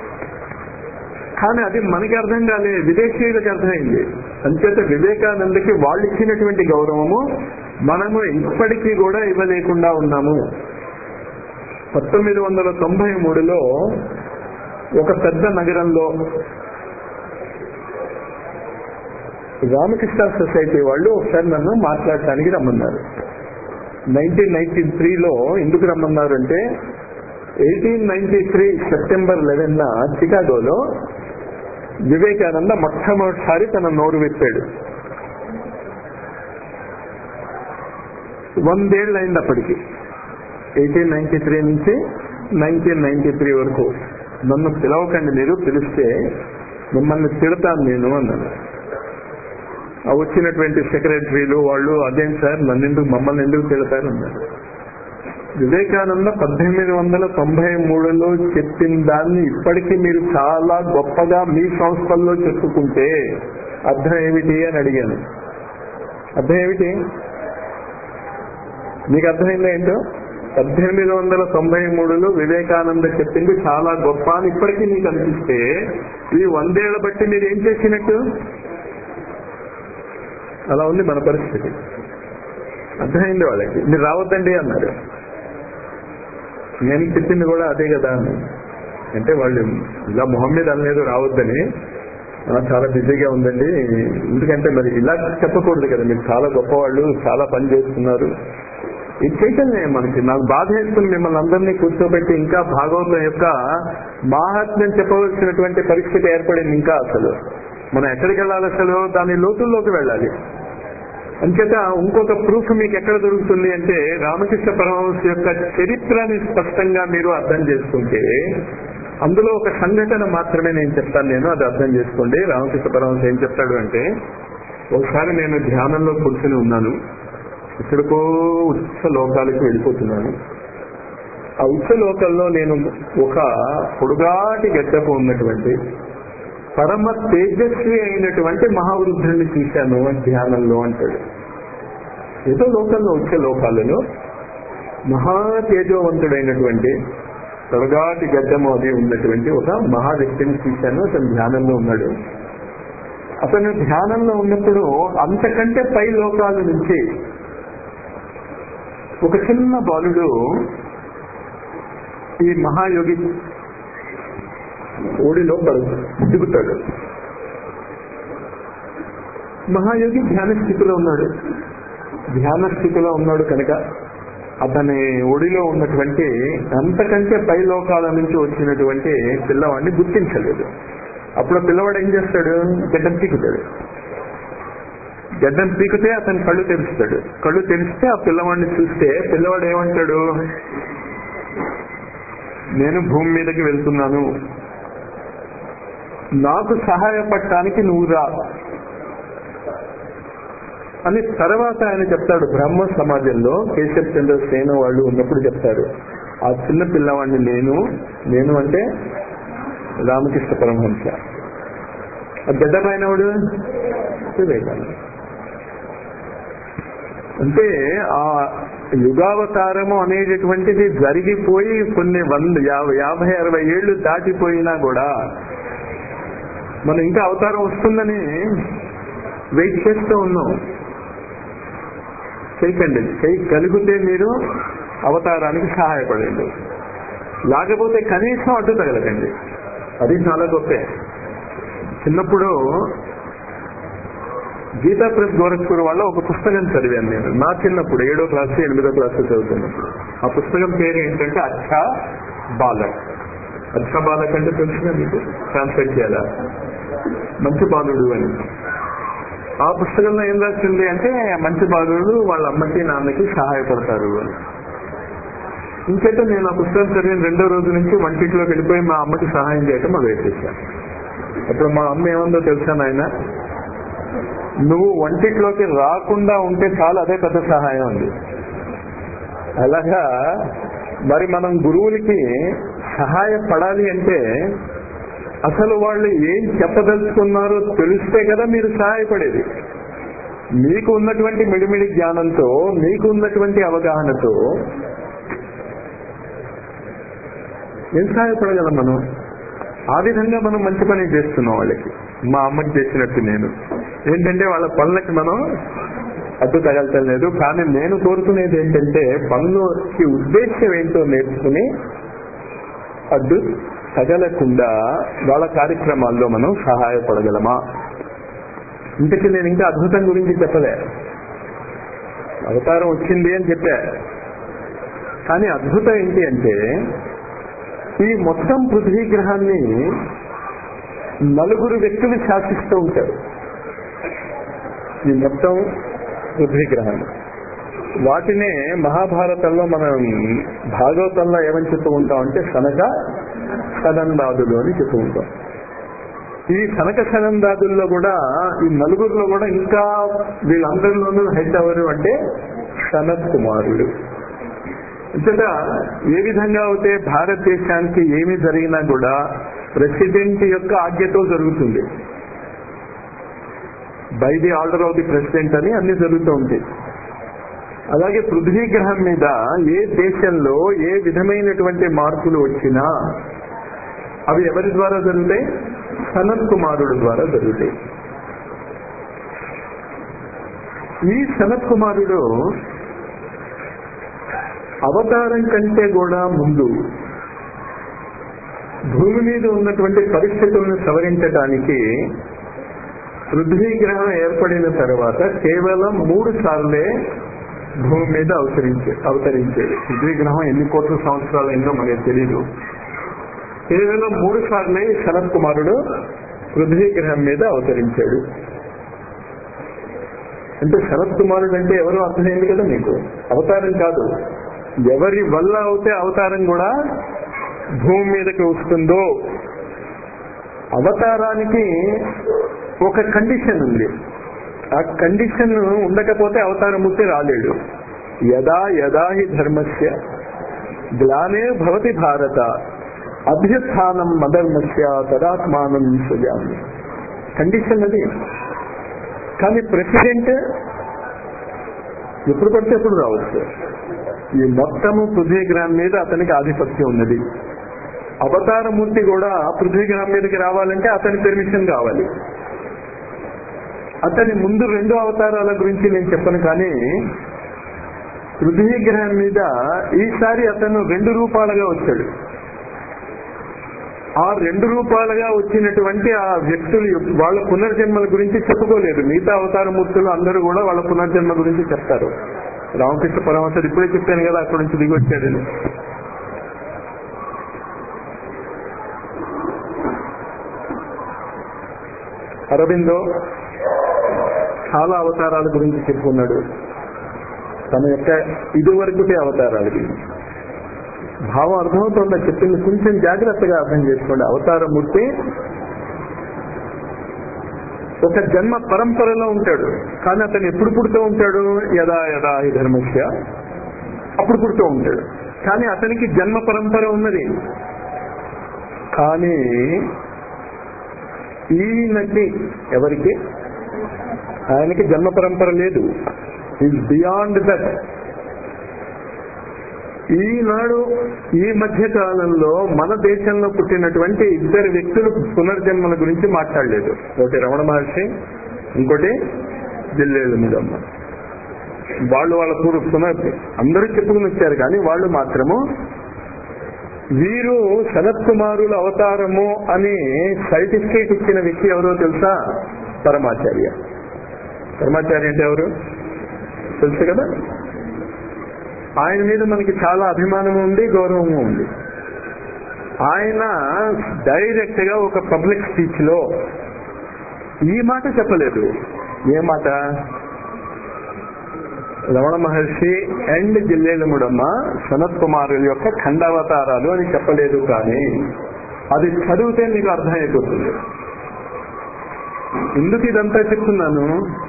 కానీ అది మనకి అర్థం కాలే విదేశీయులకు అర్థమైంది అంచేత వివేకానందకి వాళ్ళు ఇచ్చినటువంటి గౌరవము మనము ఇప్పటికీ కూడా ఇవ్వలేకుండా ఉన్నాము పంతొమ్మిది వందల తొంభై మూడులో ఒక పెద్ద నగరంలో రామకృష్ణ సొసైటీ వాళ్ళు ఒకసారి నన్ను మాట్లాడటానికి రమ్మన్నారు నైన్టీన్ నైన్టీ త్రీలో ఎందుకు రమ్మన్నారు అంటే eighteen ninety three September eleven చికాగోలో వివేకానంద మొట్టమొదటిసారి తన నోరు విప్పాడు వందేళ్ళు అయింది అప్పటికి ఎయిటీన్ నైన్టీ త్రీ నుంచి నైన్టీన్ నైన్టీ త్రీ వరకు నన్ను పిలవకండి మీరు పిలిస్తే మిమ్మల్ని తిడతాను నేను అన్నాను ఆ వచ్చినటువంటి సెక్రటరీలు వాళ్ళు అదేం సార్ నన్ను ఎందుకు మమ్మల్ని ఎందుకు తిడతారు అన్నారు వివేకానంద పద్దెనిమిది వందల తొంభై మూడులో చెప్పిన దాన్ని ఇప్పటికీ మీరు చాలా గొప్పగా మీ సంస్థల్లో చెప్పుకుంటే అర్థం ఏమిటి అని అడిగాను అర్థం ఏమిటి మీకు అర్థమైందా ఏంటో పద్దెనిమిది వందల తొంభై మూడులో వివేకానంద చెప్పింది చాలా గొప్ప అని ఇప్పటికీ మీకు అనిపిస్తే ఈ వందేళ్ల బట్టి మీరు ఏం చేసినట్టు అలా ఉంది మన పరిస్థితి అర్థమైంది వాళ్ళకి మీరు రావద్దండి అన్నారు నేను చెప్పింది కూడా అదే కదా అని అంటే వాళ్ళు ఇలా మొహం మీద అనలేదు రావద్దని "ఆ, చాలా బిజీగా ఉందండి ఎందుకంటే మరి ఇలా చెప్పకూడదు కదా మీరు చాలా గొప్పవాళ్ళు చాలా పని చేస్తున్నారు ఇది చైతన్యం మనకి నాకు బాధ వేసుకుని మిమ్మల్ని అందరినీ కూర్చోబెట్టి ఇంకా భాగవతం యొక్క మాహాత్మ్యం చెప్పవలసినటువంటి పరిస్థితి ఏర్పడింది ఇంకా అసలు మనం ఎక్కడికి వెళ్ళాలి అసలు దాని లోతుల్లోకి వెళ్ళాలి అంచేత ఇంకొక ప్రూఫ్ మీకు ఎక్కడ దొరుకుతుంది అంటే రామకృష్ణ పరమహంస యొక్క చరిత్రని స్పష్టంగా మీరు అర్థం చేసుకుంటే అందులో ఒక సంఘటన మాత్రమే నేను చెప్తాను నేను అది అర్థం చేసుకోండి రామకృష్ణ పరమహంస ఏం చెప్తాడు అంటే ఒకసారి నేను ధ్యానంలో కూర్చుని ఉన్నాను ఇక్కడికో ఉచ్చ లోకాలకు వెళ్ళిపోతున్నాను ఆ ఉచ్చలోకంలో నేను ఒక పొడుగాటి గడ్డపు ఉన్నటువంటి పరమ తేజస్వి అయినటువంటి మహావృద్ధుడిని చూశాను ధ్యానంలో అంటాడు ఏదో లోకంలో వచ్చే లోకాలలో మహా తేజోవంతుడైనటువంటి పొడగాటి గడ్డము అది ఉన్నటువంటి ఒక మహా వ్యక్తిని చూశాను అతను ధ్యానంలో ఉన్నాడు అతను ధ్యానంలో ఉన్నప్పుడు అంతకంటే పై లోకాల నుంచి ఒక చిన్న బాలుడు ఈ మహాయోగి ఓడిలో పడు దిగుతాడు మహాయోగి ధ్యాన స్థితిలో ఉన్నాడు ధ్యాన స్థితిలో ఉన్నాడు కనుక అతని ఒడిలో ఉన్నటువంటి అంతకంటే పై లోకాల నుంచి వచ్చినటువంటి పిల్లవాడిని గుర్తించలేదు అప్పుడు ఆ పిల్లవాడు ఏం చేస్తాడు గడ్డం పీకుతాడు గడ్డం పీకితే అతని కళ్ళు తెరుస్తాడు కళ్ళు తెరిస్తే ఆ పిల్లవాడిని చూస్తే పిల్లవాడు ఏమంటాడు నేను భూమి మీదకి వెళ్తున్నాను నాకు సహాయపడటానికి నువ్వు రా అని తర్వాత ఆయన చెప్తాడు బ్రహ్మ సమాజంలో కేశవ్ చంద్ర సేన వాళ్ళు ఉన్నప్పుడు చెప్తారు ఆ చిన్న పిల్లవాడిని నేను నేను అంటే రామకృష్ణ పరమహంస ఆ గడ్డమైనవాడు వివేకానంద అంటే ఆ యుగావతారము అనేటటువంటిది జరిగిపోయి కొన్ని వంద యాభై యాభై అరవై ఏళ్లు దాటిపోయినా కూడా మనం ఇంకా అవతారం వస్తుందని వెయిట్ చేస్తూ ఉన్నాం చేయకండి చేయగలిగితే మీరు అవతారానికి సహాయపడండి లేకపోతే కనీసం అడ్డు తగలకండి అది చాలా గొప్పే చిన్నప్పుడు గీతా ప్రెస్ గోరఖ్పూర్ వల్ల ఒక పుస్తకం చదివాను నేను నా చిన్నప్పుడు ఏడో క్లాస్ ఎనిమిదో క్లాస్ చదువుతున్నప్పుడు ఆ పుస్తకం పేరు ఏంటంటే అచ్చా బాలక్ అచ్చా బాలక్ అంటే తెలుసుగా మీకు ట్రాన్స్లేట్ చేయాలా మంచి బాలుడు అని ఆ పుస్తకంలో ఏం రాసింది అంటే మంచి బాలుడు వాళ్ళ అమ్మకి నాన్నకి సహాయపడతారు అని ఇంకైతే నేను ఆ పుస్తకం చదివిన రెండో రోజు నుంచి వంటింట్లోకి వెళ్ళిపోయి మా అమ్మకి సహాయం చేయటం మొదలెట్టేశాను అప్పుడు మా అమ్మ ఏముందో తెలుసా నాయన నువ్వు వంటిట్లోకి రాకుండా ఉంటే చాలు అదే పెద్ద సహాయం ఉంది అలాగా మరి మనం గురువులకి సహాయపడాలి అంటే అసలు వాళ్ళు ఏం చెప్పదలుచుకున్నారో తెలిస్తే కదా మీరు సహాయపడేది మీకు ఉన్నటువంటి మిడిమిడి జ్ఞానంతో మీకు ఉన్నటువంటి అవగాహనతో ఏం సహాయపడగలం మనం ఆ విధంగా మనం మంచి పని చేస్తున్నాం వాళ్ళకి మా అమ్మకి చేసినట్టు నేను ఏంటంటే వాళ్ళ పనులకి మనం అడ్డు తగలటం లేదు కానీ నేను కోరుకునేది ఏంటంటే పనులకి ఉద్దేశ్యం ఏంటో నేర్చుకుని అడ్డు తగలకుండా వాళ్ళ కార్యక్రమాల్లో మనం సహాయపడగలమా ఇంతకీ నేను ఇంకా అద్భుతం గురించి చెప్పలే అవతారం వచ్చింది అని చెప్పా కానీ అద్భుతం ఏంటి అంటే ఈ మొత్తం పృథ్వీ గ్రహాన్ని నలుగురు వ్యక్తులు శాసిస్తూ ఉంటారు ఈ మొత్తం పృథ్వీ గ్రహాన్ని వాటినే మహాభారతంలో మనం భాగవతంలో ఏమని చెప్తూ ఉంటాం అంటే సనక సనందాదులు అని చెప్తూ ఉంటాం ఈ సనక సనందాదుల్లో కూడా ఈ నలుగురిలో కూడా ఇంకా వీళ్ళందరిలోనూ హెడ్ ఎవరు అంటే సనత్ కుమారుడు ఇంతట ఏ విధంగా అయితే భారతదేశానికి ఏమి జరిగినా కూడా ప్రెసిడెంట్ యొక్క ఆజ్ఞతో జరుగుతుంది by the order of the president అని అన్ని జరుగుతూ ఉంటాయి అలాగే పృథ్వీ గ్రహం మీద ఏ దేశంలో ఏ విధమైనటువంటి మార్పులు వచ్చినా అవి ఎవరి ద్వారా జరుగుతాయి సనత్ కుమారుడు ద్వారా జరుగుతాయి ఈ సనత్ కుమారుడు అవతారం కంటే కూడా ముందు భూమి మీద ఉన్నటువంటి పరిస్థితులను సవరించడానికి పృథ్వీ గ్రహం ఏర్పడిన తర్వాత కేవలం మూడు సార్లే భూమి మీద అవతరించే అవతరించేది పృథ్వీ గ్రహం ఎన్ని కోట్ల సంవత్సరాలు అయిందో మనకి తెలీదు కేవలం మూడు సార్లే శరత్ కుమారుడు పృథ్వీ గ్రహం మీద అవతరించాడు అంటే శరత్ కుమారుడు అంటే ఎవరు అర్థమైంది కదా మీకు అవతారం కాదు ఎవరి వల్ల అవుతే అవతారం కూడా భూమి మీదకి వస్తుందో అవతారానికి ఒక కండిషన్ ఉంది ఆ కండిషన్ ఉండకపోతే అవతారమూర్తి రాలేడు యదా యదా హి ధర్మస్య గ్లానే భవతి భారత అభ్యుత్నం మదర్మస్య తదాత్మానం సృజామి కండిషన్ అది కానీ ప్రెసిడెంట్ ఎప్పుడు పడితే ఎప్పుడు రావచ్చు ఈ మొత్తము పృథ్వీగ్రహం మీద అతనికి ఆధిపత్యం ఉన్నది అవతారమూర్తి కూడా పృథ్వీగ్రహం మీదకి రావాలంటే అతని పెర్మిషన్ కావాలి అతని ముందు రెండు అవతారాల గురించి నేను చెప్పను కానీ పృథ్వీగ్రహం మీద ఈసారి అతను రెండు రూపాలుగా వచ్చాడు ఆ రెండు రూపాలుగా వచ్చినటువంటి ఆ వ్యక్తులు వాళ్ళ పునర్జన్మల గురించి చెప్పుకోలేదు మిగతా అవతారమూర్తులు అందరూ కూడా వాళ్ళ పునర్జన్మ గురించి చెప్తారు రామకృష్ణ పరమహంసుడు ఇప్పుడే చెప్పాను కదా అక్కడి నుంచి దిగి వచ్చాడని అరవిందో చాలా అవతారాల గురించి చెప్పుకున్నాడు తన యొక్క ఇదివరకుటే అవతారాల గురించి భావం అర్థమవుతుందా చెప్పింది కొంచెం జాగ్రత్తగా అర్థం చేసుకోండి అవతారమూర్తి ఒక జన్మ పరంపరలో ఉంటాడు కానీ అతను ఎప్పుడు పుడుతూ ఉంటాడు యదా యదా ఈ ధర్మస్య అప్పుడు పుడుతూ ఉంటాడు కానీ అతనికి జన్మ పరంపర ఉన్నది కానీ ఈయనకి ఎవరికి ఆయనకి జన్మ పరంపర లేదు ఈజ్ బియాండ్ దట్ ఈనాడు ఈ మధ్య కాలంలో మన దేశంలో పుట్టినటువంటి ఇద్దరు వ్యక్తులు పునర్జన్మల గురించి మాట్లాడలేదు ఒకటి రమణ మహర్షి ఇంకోటి జిల్లేలు మీదమ్మ వాళ్ళు వాళ్ళ పూర్వ పునర్ అందరూ చెప్పుకుని వచ్చారు కానీ వాళ్ళు మాత్రము వీరు శరత్ కుమారుల అవతారము అని సర్టిఫికేట్ ఇచ్చిన వ్యక్తి ఎవరో తెలుసా పరమాచార్య పరమాచార్య అంటే ఎవరు తెలుసు కదా ఆయన మీద మనకి చాలా అభిమానం ఉంది గౌరవం ఉంది ఆయన డైరెక్ట్ గా ఒక పబ్లిక్ స్పీచ్ లో ఈ మాట చెప్పలేదు ఏ మాట రమణ మహర్షి అండ్ జిల్లేలముడమ్మ సనత్ కుమారుల యొక్క ఖండావతారాలు అని చెప్పలేదు కానీ అది చదివితే మీకు అర్థమైపోతుంది ఎందుకు ఇదంతా చెప్తున్నాను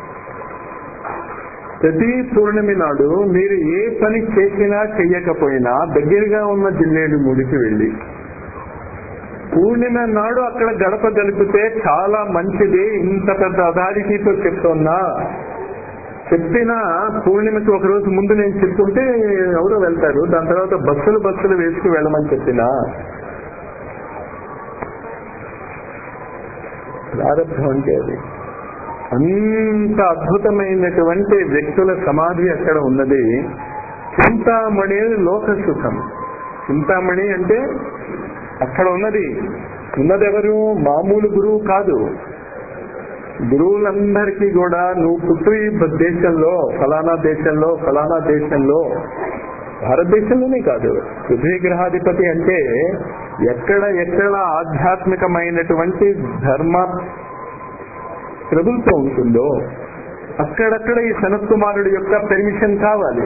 ప్రతి పూర్ణమి నాడు మీరు ఏ పని చేసినా చెయ్యకపోయినా దగ్గరగా ఉన్న జిల్లేడు ముడికి వెళ్ళి పూర్ణిమ నాడు అక్కడ గడప గలిపితే చాలా మంచిది ఇంత పెద్ద అథారిటీతో చెప్తున్నా చెప్పిన పూర్ణిమకి ఒక రోజు ముందు నేను చెప్తుంటే ఎవరో వెళ్తారు దాని తర్వాత బస్సులు బస్సులు వేసుకు వెళ్ళమని చెప్పిన ప్రారంభం అంటే అది అంత అద్భుతమైనటువంటి వ్యక్తుల సమాధి అక్కడ ఉన్నది చింతామణి లోక సుఖం చింతామణి అంటే అక్కడ ఉన్నది ఉన్నదెవరు మామూలు గురువు కాదు గురువులందరికీ కూడా నువ్వు పుట్టు ఈ దేశంలో ఫలానా దేశంలో ఫలానా దేశంలో భారతదేశంలోనే కాదు పృథ్వీ గ్రహాధిపతి అంటే ఎక్కడ ఎక్కడ ఆధ్యాత్మికమైనటువంటి ధర్మ ప్రభుత్వం ఉంటుందో అక్కడక్కడ ఈ సనత్ కుమారుడి యొక్క పెర్మిషన్ కావాలి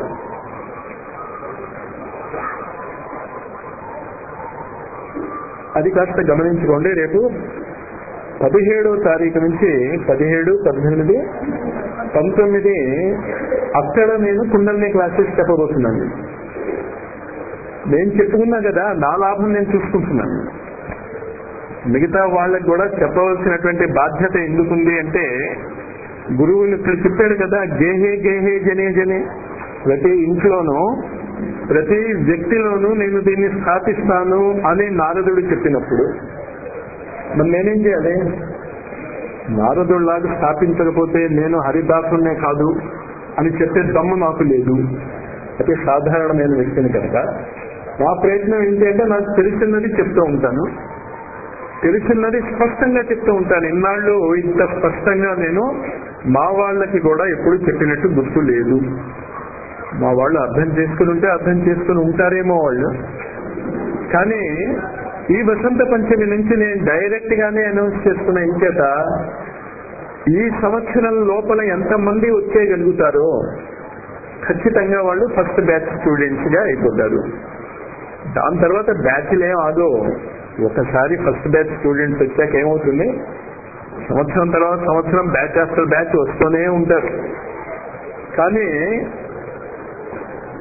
అది కాస్త గమనించుకోండి రేపు పదిహేడో తారీఖు నుంచి పదిహేడు పద్దెనిమిది పంతొమ్మిది అక్కడ నేను కుండల్ని క్లాసెస్ చెప్పబోతున్నాను నేను చెప్పుకున్నా కదా నా లాభం నేను చూసుకుంటున్నాను మిగతా వాళ్ళకి కూడా చెప్పవలసినటువంటి బాధ్యత ఎందుకుంది అంటే గురువులు ఇక్కడ చెప్పాడు కదా గేహే గేహే జనే జనే ప్రతి ఇంట్లోనూ ప్రతి వ్యక్తిలోనూ నేను దీన్ని స్థాపిస్తాను అని నారదుడు చెప్పినప్పుడు మరి నేనేం చేయాలి నారదుడిలాగా స్థాపించకపోతే నేను హరిదాసునే కాదు అని చెప్పే దమ్ము నాకు లేదు అయితే సాధారణమైన వ్యక్తిని కనుక నా ప్రయత్నం ఏంటి అంటే నాకు తెలిసినది చెప్తూ ఉంటాను తెలిసినది స్పష్టంగా చెప్తూ ఉంటాను ఇన్నాళ్ళు ఇంత స్పష్టంగా నేను మా వాళ్ళకి కూడా ఎప్పుడు చెప్పినట్టు గుర్తు లేదు మా వాళ్ళు అర్థం చేసుకుని ఉంటే అర్థం చేసుకుని ఉంటారేమో వాళ్ళు కానీ ఈ వసంత పంచమి నుంచి నేను డైరెక్ట్ గానే అనౌన్స్ చేస్తున్న ఇంచేత ఈ సంవత్సరం లోపల ఎంతమంది వచ్చేయగలుగుతారో ఖచ్చితంగా వాళ్ళు ఫస్ట్ బ్యాచ్ స్టూడెంట్స్ గా అయిపోతారు దాని తర్వాత బ్యాచ్లు ఏం ఆదో ఒకసారి ఫస్ట్ బ్యాచ్ స్టూడెంట్స్ వచ్చాక ఏమవుతుంది సంవత్సరం తర్వాత సంవత్సరం బ్యాచ్ ఆఫ్టర్ బ్యాచ్ వస్తూనే ఉంటారు కానీ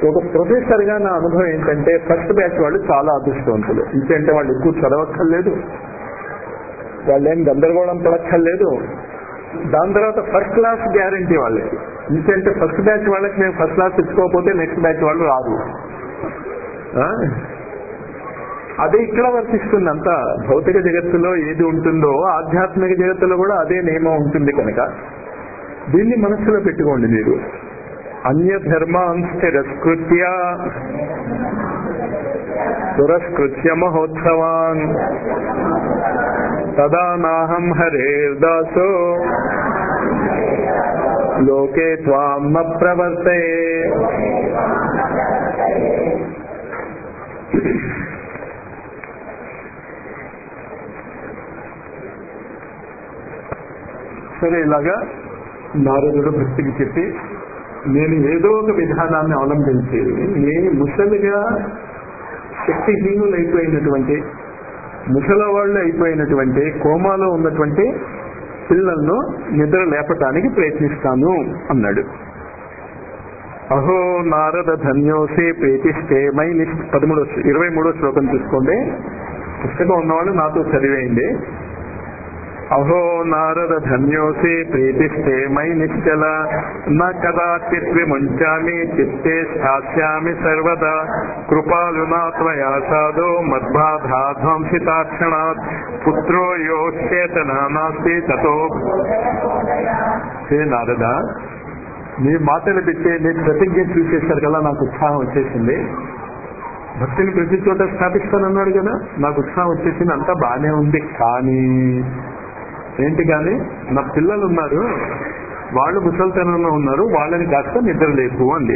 ఒక ప్రొఫెసర్ గా నా అనుభవం ఏంటంటే ఫస్ట్ బ్యాచ్ వాళ్ళు చాలా అదృష్టవంతులు ఇంకంటే వాళ్ళు ఎక్కువ చదవక్కర్లేదు వాళ్ళు ఏం గందరగోళం పడక్కర్లేదు దాని తర్వాత ఫస్ట్ క్లాస్ గ్యారంటీ వాళ్ళకి ఇంకంటే ఫస్ట్ బ్యాచ్ వాళ్ళకి మేము ఫస్ట్ క్లాస్ తెచ్చుకోకపోతే నెక్స్ట్ బ్యాచ్ వాళ్ళు రాదు ఆ? అదే ఇక్కడ వర్తిస్తుంది అంతా భౌతిక జగత్తులో ఏది ఉంటుందో ఆధ్యాత్మిక జగత్తులో కూడా అదే నియమం ఉంటుంది కనుక దీన్ని మనస్సులో పెట్టుకోండి మీరు అన్య ధర్మాన్ తిరస్కృత్య పురస్కృత్య మహోత్సవాన్ తదా నాహం హరేర్దాసో లోకే త్వాం న ప్రవర్తే సరే ఇలాగా నారదుడు భక్తికి చెప్పి నేను ఏదో ఒక విధానాన్ని అవలంబించి నేను ముసలిగా శక్తిహీనులు అయిపోయినటువంటి ముసల వాళ్ళు అయిపోయినటువంటి కోమాలో ఉన్నటువంటి పిల్లలను నిద్ర లేపటానికి ప్రయత్నిస్తాను అన్నాడు అహో నారద ధన్యోసే ప్రేతిస్తే మై నిష్ పదమూడో ఇరవై మూడో శ్లోకం చూసుకోండి పుస్తకం ఉన్నవాళ్ళు నాతో చదివేయండి అహో నారద ధన్యోసి ప్రీతిస్తే మై నిశ్చల న కదాచిత్ విముంచామి చిత్తే స్థాస్యామి సర్వదా కృపాలునా త్వయా సాధో మద్బాధా ధ్వంసితాక్షణాత్ పుత్రో యోచేతన నాస్తి తతో హే నారద నీ మాటలు పెట్టే నీ ప్రతిజ్ఞ చూసేశారు కదా నాకు ఉత్సాహం వచ్చేసింది భక్తిని ప్రతి చోట స్థాపిస్తానన్నాడు కదా నాకు ఉత్సాహం వచ్చేసింది అంతా బాగానే ఉంది కానీ ఏంటి కానీ నా పిల్లలు ఉన్నారు వాళ్ళు ముసలితనంలో ఉన్నారు వాళ్ళని కాస్త నిద్ర లేపు అంది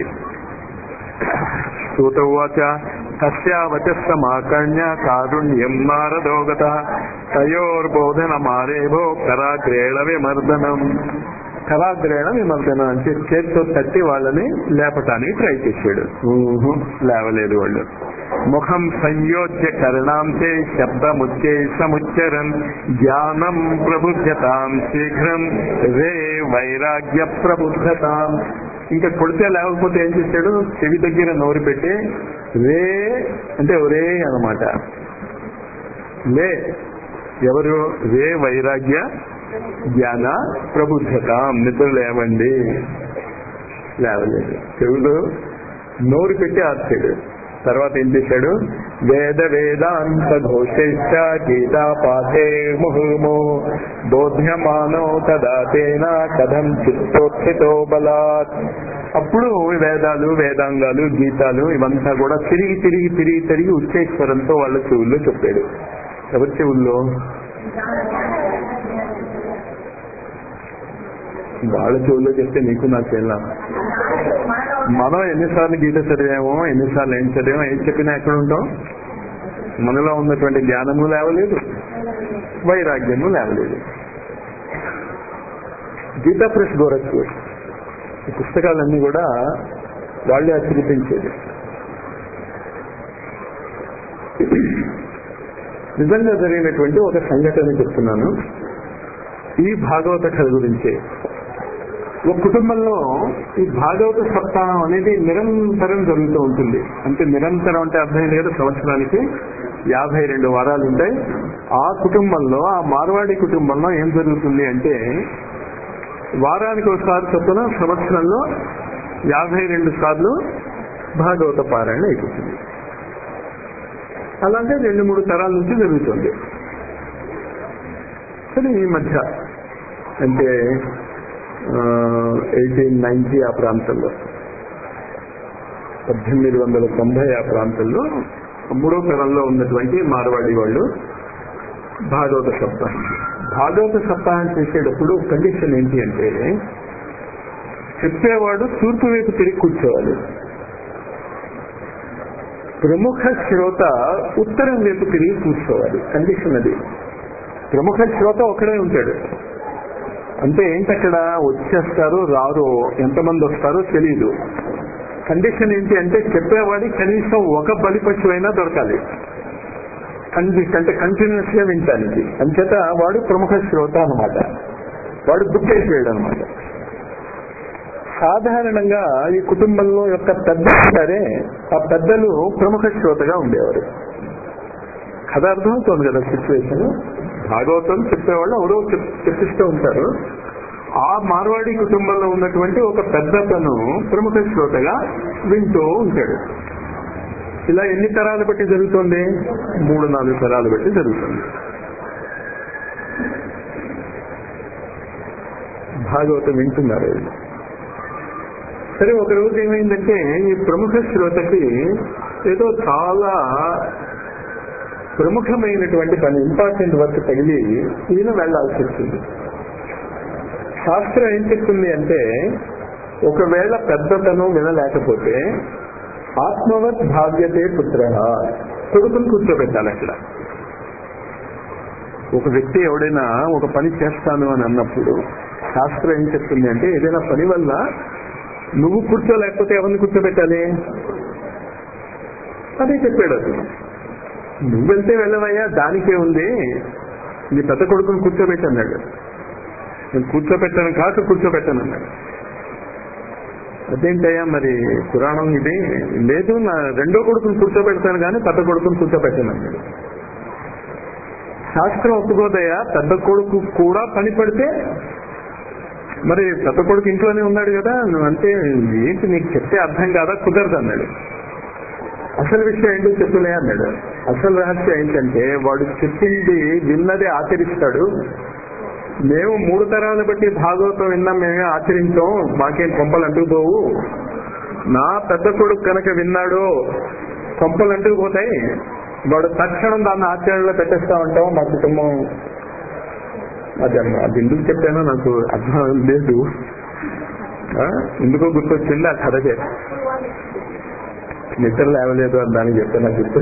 సూతవాచ తస్యావచ సమాకర్ణ్య కారుణ్యం నారదోగత తయోర్బోధన మారేభో కరాగ్రేణ విమర్దనం కరాగ్రేణ విమర్దనం అంటే చేతితో తట్టి వాళ్ళని లేపటానికి ట్రై చేశాడు ఊహు, లేవలేదు వాళ్ళు ముఖం సంయోజ్య కరణాంతే శబ్దముచ్చే సముచ్చరన్ జ్ఞానం ప్రబుద్ధతాం శీఘ్రం రే వైరాగ్య ప్రబుద్ధతాం ఇంకా కొడితే లేకపోతే ఏం చేశాడు చెవి దగ్గర నోరు పెట్టి రే అంటే ఒరే అన్నమాట లే ఎవరు రే వైరాగ్య జ్ఞాన ప్రబుద్ధత నిద్ర లేవండి లేవలేదు చెవులు నోరు పెట్టి ఆర్చాడు తర్వాత ఏం చేశాడు వేద వేదాంత ఘోషేశ్చ గీతా పాఠే ముహుర్ము బోధ్యమానో తదా తేన కథం చిత్తోత్థితో బలాత్ అప్పుడు వేదాలు వేదాంగాలు గీతాలు ఇవంతా కూడా తిరిగి తిరిగి తిరిగి తిరిగి ఉచ్చేశ్వరంతో వాళ్ళ చెవుల్లో చెప్పాడు ఎవరి చెవుల్లో వాళ్ళ చెవుల్లో చెప్తే నీకు నాకు వెళ్ళాం మనం ఎన్నిసార్లు గీత చదివామో ఎన్నిసార్లు ఏం చదివామో ఏం చెప్పినా ఎక్కడ ఉంటాం మనలో ఉన్నటువంటి జ్ఞానము లేవలేదు వైరాగ్యము లేవలేదు గీతా ప్రెస్ గోరఖ్పూర్ ఈ పుస్తకాలన్నీ కూడా వాళ్ళే అచ్చుపించేది నిజంగా జరిగినటువంటి ఒక సంఘటన చెప్తున్నాను ఈ భాగవత కథ గురించే ఒక కుటుంబంలో ఈ భాగవత సప్తాహం అనేది నిరంతరం జరుగుతూ ఉంటుంది అంటే నిరంతరం అంటే అర్థం లేదు సంవత్సరానికి యాభై రెండు వారాలు ఉంటాయి ఆ కుటుంబంలో ఆ మార్వాడి కుటుంబంలో ఏం జరుగుతుంది అంటే వారానికి ఒకసారి చొప్పున సంవత్సరంలో యాభై రెండు సార్లు భాగవత పారాయణ అయిపోతుంది అలాగే రెండు మూడు తరాల నుంచి జరుగుతుంది కానీ ఈ మధ్య అంటే ఎయిటీన్ నైన్టీ ఆ ప్రాంతంలో పద్దెనిమిది వందల తొంభై ఆ ప్రాంతంలో మూడో తరంలో ఉన్నటువంటి మార్వాడి వాళ్ళు భాగవత సప్తాహం భాగవత సప్తాహం చేసేటప్పుడు కండిషన్ ఏంటి అంటే చెప్పేవాడు తూర్పు వైపు తిరిగి కూర్చోవాలి ప్రముఖ శ్రోత ఉత్తరం వైపు తిరిగి కూర్చోవాలి కండిషన్ అది ప్రముఖ శ్రోత ఒకడే ఉంటాడు అంటే ఏంటక్కడ వచ్చేస్తారు రారో ఎంతమంది వస్తారో తెలియదు కండిషన్ ఏంటి అంటే చెప్పేవాడి కనీసం ఒక బలిపశు అయినా దొరకాలి కండిషన్ అంటే కంటిన్యూస్ గా వింటానికి అంచేత వాడు ప్రముఖ శ్రోత అనమాట వాడు బుక్ అయిపోయాడు అనమాట సాధారణంగా ఈ కుటుంబంలో యొక్క పెద్ద ఉంటారే ఆ పెద్దలు ప్రముఖ శ్రోతగా ఉండేవారు కథ అర్థమవుతోంది కదా సిచ్యువేషన్ భాగవతం చెప్పేవాళ్ళు ఎవరో చెప్- చెప్పిస్తూ ఉంటారు ఆ మార్వాడి కుటుంబంలో ఉన్నటువంటి ఒక పెద్దతను ప్రముఖ శ్రోతగా వింటూ ఉంటాడు ఇలా ఎన్ని తరాలు బట్టి జరుగుతుంది మూడు నాలుగు తరాలు బట్టి జరుగుతుంది భాగవతం వింటున్నారు వీళ్ళు. సరే ఒక రోజు ఏమైందంటే ఈ ప్రముఖ శ్రోతకి ఏదో చాలా ప్రముఖమైనటువంటి పని ఇంపార్టెంట్ వర్క్ తగిలి ఈయన వెళ్లాల్సి వచ్చింది శాస్త్రం ఏం చెప్తుంది అంటే ఒకవేళ పెద్దతనం వినలేకపోతే ఆత్మవత్ భాగ్యతే పుత్ర కొడుకుని కూర్చోబెట్టాలి అక్కడ ఒక వ్యక్తి ఎవడైనా ఒక పని చేస్తాను అని అన్నప్పుడు శాస్త్రం ఏం చెప్తుంది అంటే ఏదైనా పని వల్ల నువ్వు కూర్చోలేకపోతే ఎవరిని కూర్చోబెట్టాలి అదే చెప్పాడు అతను నువ్వు వెళ్తే వెళ్ళవయ్యా దానికే ఉంది నీ పెద్ద కొడుకుని కూర్చోబెట్టన్నాడు నేను కూర్చోబెట్టాను కాక కూర్చోబెట్టాను అన్నాడు అదేంటయ్యా మరి పురాణం ఇది లేదు నా రెండో కొడుకుని కూర్చోబెడతాను కానీ పెద్ద కొడుకుని కూర్చోబెట్టాను అన్నాడు శాస్త్రం ఒప్పుకోదయ్యా పెద్ద కొడుకు కూడా పని పడితే మరి పెద్ద కొడుకు ఇంట్లోనే ఉన్నాడు కదా నువ్వంటే ఏంటి నీకు చెప్తే అర్థం కాదా కుదరదు అన్నాడు అసలు విషయం ఏంటో చెప్పులే అన్నాడు అసలు రహస్యం ఏంటంటే వాడు చెప్పింది విన్నది ఆచరిస్తాడు మేము మూడు తరాలు బట్టి భాగవతం విన్నాం మేమే ఆచరించాం మాకేం కొంపలు అంటుకుపోవు నా పెద్ద కొడుకు కనుక విన్నాడో కొంపలు అంటుకుపోతాయి వాడు తక్షణం దాన్ని ఆచరణలో పెట్టేస్తా ఉంటాం మా కుటుంబం అది అన్న అది ఎందుకు చెప్పానో నాకు అర్థం లేదు ఆ? ఎందుకో గుర్తొచ్చింది ఆ కథకే నిద్ర లేవలేదు అని దానికి చెప్తే నాకు గుర్తు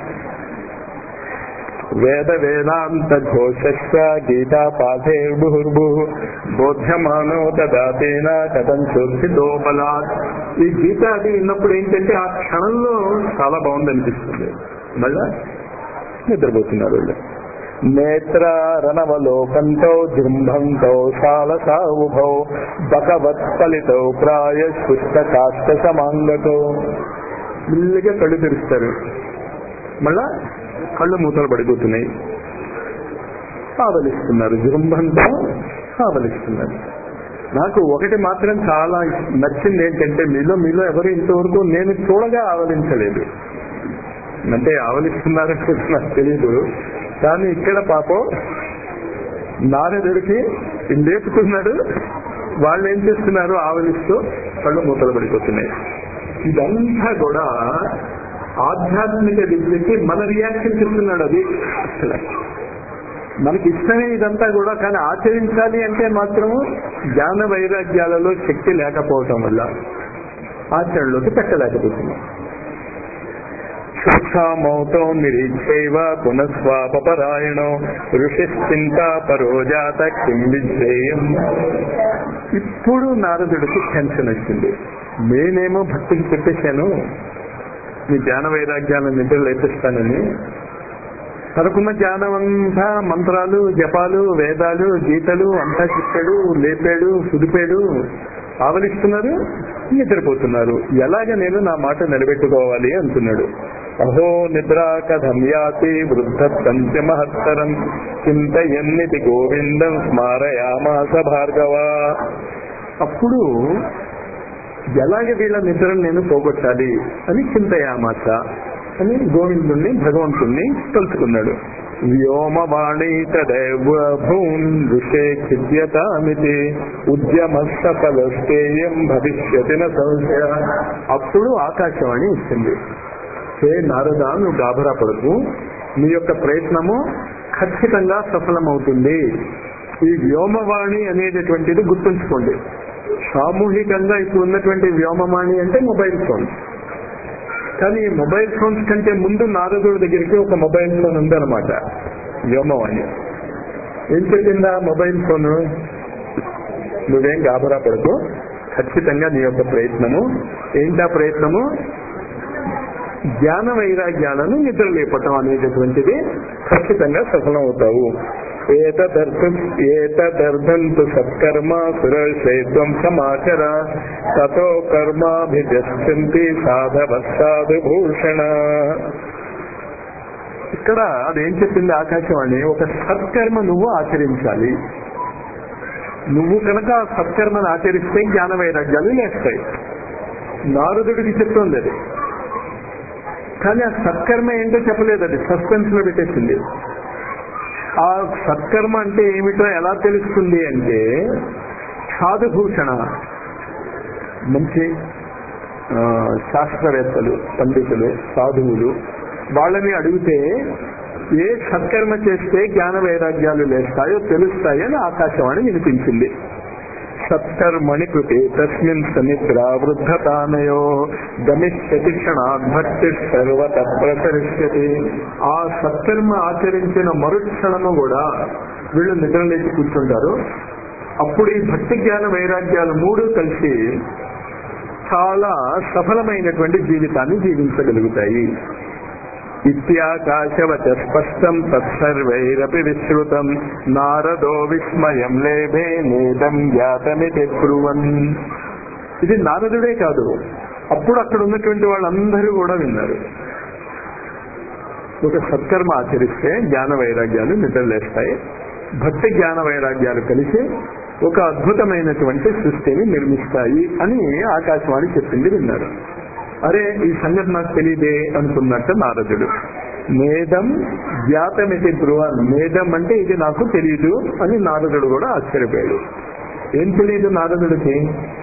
వేద వేదాంత ఘోషస్వ గీతా పాఠే బుహుర్భు బోధ్యమానో తదాతేన కథం చోత్సితో బలాత్ ఈ గీత అది విన్నప్పుడు ఏంటంటే ఆ క్షణంలో చాలా బాగుంది అనిపిస్తుంది మళ్ళా నిద్రపోతున్నారు వీళ్ళు నేత్రారణవలోకంతో జృంభంతో సాలసావుభౌ బకవత్పలితో ప్రాయ పుష్ట కాష్ట సమాంగతో మెల్లిగా కళ్ళు తెరుస్తారు మళ్ళా కళ్ళు మూతలు పడిపోతున్నాయి ఆవలిస్తున్నారు జృంభంతో ఆవలిస్తున్నారు నాకు ఒకటి మాత్రం చాలా నచ్చింది ఏంటంటే మీలో మీలో ఎవరు ఇంతవరకు నేను చూడగా ఆవలించలేదు అంటే ఆవలిస్తున్నారంటే నాకు తెలియదు కానీ ఇక్కడ పాపం నారదుడికి లేపుతున్నాడు వాళ్ళు ఏం చేస్తున్నారు ఆవలిస్తూ కళ్ళు మూతలు పడిపోతున్నాయి ఇదంతా కూడా ఆధ్యాత్మిక విద్యకి మన రియాక్షన్ చెప్తున్నాడు అది అసలు మనకి ఇష్టమే ఇదంతా కూడా కానీ ఆచరించాలి అంటే మాత్రము జ్ఞాన వైరాగ్యాలలో శక్తి లేకపోవటం వల్ల ఆచరణలోకి పెట్టలేకపోతున్నాం శుక్షామౌతో నిరీక్షైవ పునఃస్వాపరాయణో ఋషిశ్చింతా పరోజాత కిం విజ్ఞేయం ఇప్పుడు నారదుడికి టెన్షన్ వచ్చింది నేనేమో భక్తికి చెప్పేశాను మీ జ్ఞాన వైరాగ్యాలను నిద్ర లేపిస్తానని తనకున్న జ్ఞానం అంతా మంత్రాలు జపాలు వేదాలు గీతలు అంతా చెప్పాడు లేపాడు సుదిపాడు ఆవలిస్తున్నారు నిద్రపోతున్నారు ఎలాగ నేను నా మాట నిలబెట్టుకోవాలి అంటున్నాడు అహో నిద్రా కథం యాతి వృద్ధ పంచమహత్తరం చింతయన్నితి గోవిందం స్మారయామాస భార్గవ అప్పుడు ఎలాగ వీళ్ళ నిద్రను నేను పోగొట్టాలి అని చింతయామాస అని గోవిందుణ్ణి భగవంతుణ్ణి తలుచుకున్నాడు వ్యోమవాణి తదైవూన్ ఋషే ఖిద్యతామితి ఉద్యమ సఫలస్తేయం భవిష్యతి న సంశయ అప్పుడు ఆకాశవాణి ఇచ్చింది హే నారద నువ్వు గాభరా పడకు నీ యొక్క ప్రయత్నము ఖచ్చితంగా సఫలమవుతుంది ఈ వ్యోమవాణి అనేటటువంటిది గుర్తుంచుకోండి సామూహికంగా ఇప్పుడు ఉన్నటువంటి వ్యోమవాణి అంటే మొబైల్ ఫోన్స్ కానీ ఈ మొబైల్ ఫోన్స్ కంటే ముందు నారదుడి దగ్గరికి ఒక మొబైల్ ఫోన్ ఉందన్నమాట వ్యోమవాణి ఏం చెప్పిందా మొబైల్ ఫోన్ నువ్వేం గాబరా పడుకో ఖచ్చితంగా నీ యొక్క ప్రయత్నము ఏంటా ప్రయత్నము జ్ఞాన వైరాగ్యాలను నిద్ర లేపటం అనేటటువంటిది ఖచ్చితంగా సఫలం అవుతావు ఏతదర్థంతు సత్కర్మ సురక్షేత్వం సమాచర తతో కర్మాభిజస్యంతి సాధవ సాధు భూషణ ఇక్కడ అదేం చెప్పింది ఆకాశవాణి ఒక సత్కర్మ నువ్వు ఆచరించాలి నువ్వు కనుక ఆ సత్కర్మను ఆచరిస్తే జ్ఞాన వైరాగ్యాలు లేస్తాయి నారదుడికి చెప్తోంది అది కానీ ఆ సత్కర్మ ఏంటో చెప్పలేదు అది సస్పెన్స్ లో పెట్టేసింది ఆ సత్కర్మ అంటే ఏమిటో ఎలా తెలుస్తుంది అంటే సాధుభూషణ మంచి ఆ, శాస్త్రవేత్తలు పండితులు సాధువులు వాళ్ళని అడిగితే ఏ సత్కర్మ చేస్తే జ్ఞాన వైరాగ్యాలు లేస్తాయో తెలుస్తాయి అని ఆకాశవాణి వినిపించింది సత్కర్మణి కృతే తస్మిన్ సనిద్రా వృద్ధతానయో గమిష్యతి క్షణాత్ భక్తి సర్వత ప్రసరిష్యతి ఆ సత్కర్మ ఆచరించిన మరుక్షణము కూడా వీళ్ళు నిద్రలేచి కూర్చుంటారు అప్పుడు ఈ భక్తి జ్ఞాన వైరాగ్యాలు మూడు కలిసి చాలా సఫలమైనటువంటి జీవితాన్ని జీవించగలుగుతాయి ఇత్యాకాశవచ స్పష్టం తత్సర్వైరపి విశ్రుతం నారదో విస్మయం లేభే నేదం జ్ఞాతమితి బ్రువన్ ఇది నారదుడే కాదు అప్పుడు అక్కడ ఉన్నటువంటి వాళ్ళందరూ కూడా విన్నారు ఒక సత్కర్మ ఆచరిస్తే జ్ఞాన వైరాగ్యాలు నిద్రలేస్తాయి భక్తి జ్ఞాన వైరాగ్యాలు కలిసి ఒక అద్భుతమైనటువంటి సృష్టిని నిర్మిస్తాయి అని ఆకాశవాణి చెప్పింది విన్నారు అరే ఈ సంగతి నాకు తెలియదే అనుకున్నట్టు నారదుడు మేధం జ్ఞాతమితి బ్రువన్ మేధం అంటే ఇది నాకు తెలియదు అని నారదుడు కూడా ఆశ్చర్యపోయాడు ఏం తెలియదు నారదుడికి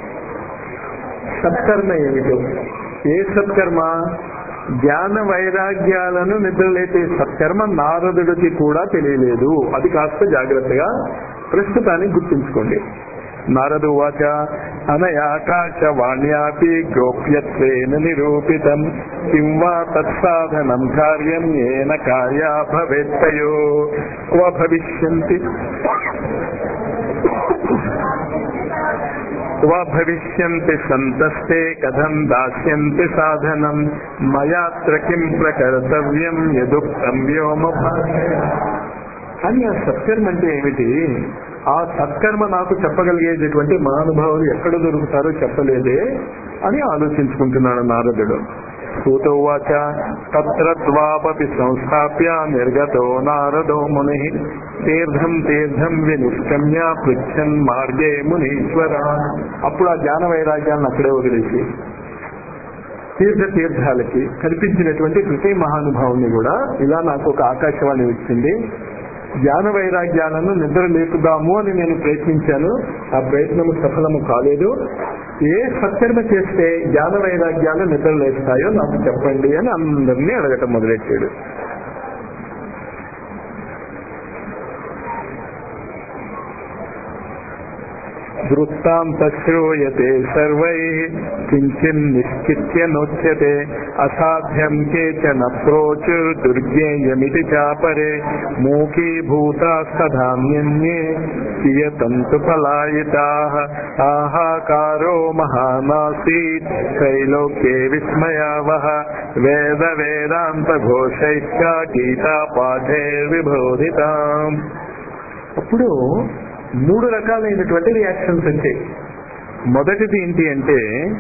సత్కర్మ ఏమిటో ఏ సత్కర్మ జ్ఞాన వైరాగ్యాలను నిద్రలేపే సత్కర్మ నారదుడికి కూడా తెలియలేదు అది కాస్త జాగ్రత్తగా ప్రస్తుతానికి గుర్తుంచుకోండి నారదు వాచ అనయాకాశవాణ్యాపి గోప్యత్వేన నిరూపితం కిం వా తత్సాధనం కార్యం ఏన కార్యా భవేత్తయో క్వ భవిష్యంతి క్వ భవిష్యంతి సంతస్తే కథం దాస్యంతి సాధనం మయాత్ర కిం ప్రకర్తవ్యం యదుక్తం వ్యోమ కానీ ఆ సత్కర్మ అంటే ఏమిటి ఆ సత్కర్మ నాకు చెప్పగలిగేటటువంటి మహానుభావులు ఎక్కడ దొరుకుతారో చెప్పలేదే అని ఆలోచించుకుంటున్నాడు నారదుడు సూతోవాచ తత్ర ద్వాపి సంస్థాప్య నిర్గతో నారదో ముని తీర్థం తీర్థం వినిష్కమ్య పృచ్చన్ మార్గే మునీశ్వర అప్పుడు ఆ జ్ఞాన వైరాగ్యాలను అక్కడే వదిలేసి తీర్థ తీర్థాలకి కల్పించినటువంటి ప్రతి మహానుభావుని కూడా ఇలా నాకు ఒక ఆకాశవాణి వచ్చింది జ్ఞాన వైరాగ్యాలను నిద్ర లేపుదాము అని నేను ప్రయత్నించాను ఆ ప్రయత్నము సఫలము కాలేదు ఏ సత్కర్మ చేస్తే జ్ఞాన వైరాగ్యాలు నిద్ర లేస్తాయో నాకు చెప్పండి అని అందరినీ అడగటం మొదలెట్టాడు వృత్తాంత శ్రూయతే సర్వై కించిన్ నిశ్చిత్య నోచ్యతే అసాధ్యం కేచన ప్రోచుర్ దుర్గేయమితి చాపరే మూకీభూతాస్తధాన్యన్యే కియతంతు పలాయితా ఆహాకారో మహానాసీత్ త్రైలోక్యే విస్మయావహ వేద వేదాంత ఘోషైశ్చ గీతా పాఠే విబోధితాం అప్పుడు మూడు రకాలైనటువంటి రియాక్షన్స్ వచ్చాయి మొదటిది ఏంటి అంటే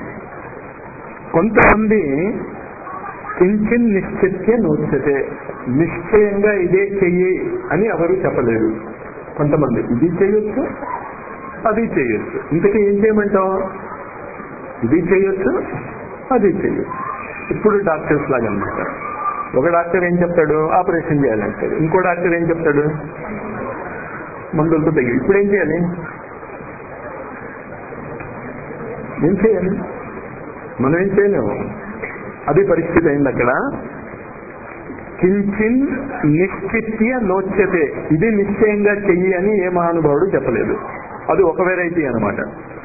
కొంతమంది కించిన్ నిశ్చిత్య నూర్చతే నిశ్చయంగా ఇదే చెయ్యి అని ఎవరు చెప్పలేరు కొంతమంది ఇది చేయొచ్చు అది చేయొచ్చు ఇంతకీ ఏం చేయమంటావు ఇది చేయొచ్చు అది చేయొచ్చు ఇప్పుడు డాక్టర్స్ లాగా అనమాట ఒక డాక్టర్ ఏం చెప్తాడు ఆపరేషన్ చేయాలంటాడు ఇంకో డాక్టర్ ఏం చెప్తాడు మందులతో తగ్గి ఇప్పుడు ఏం చేయాలి ఏం చేయాలి మనం ఏం చేయలేము అది పరిస్థితి అయింది అక్కడ కించిన్ నిశ్చిత్య నోచ్యతే ఇది నిశ్చయంగా చెయ్యి అని ఏ మహానుభావుడు చెప్పలేదు అది ఒక వెరైటీ అనమాట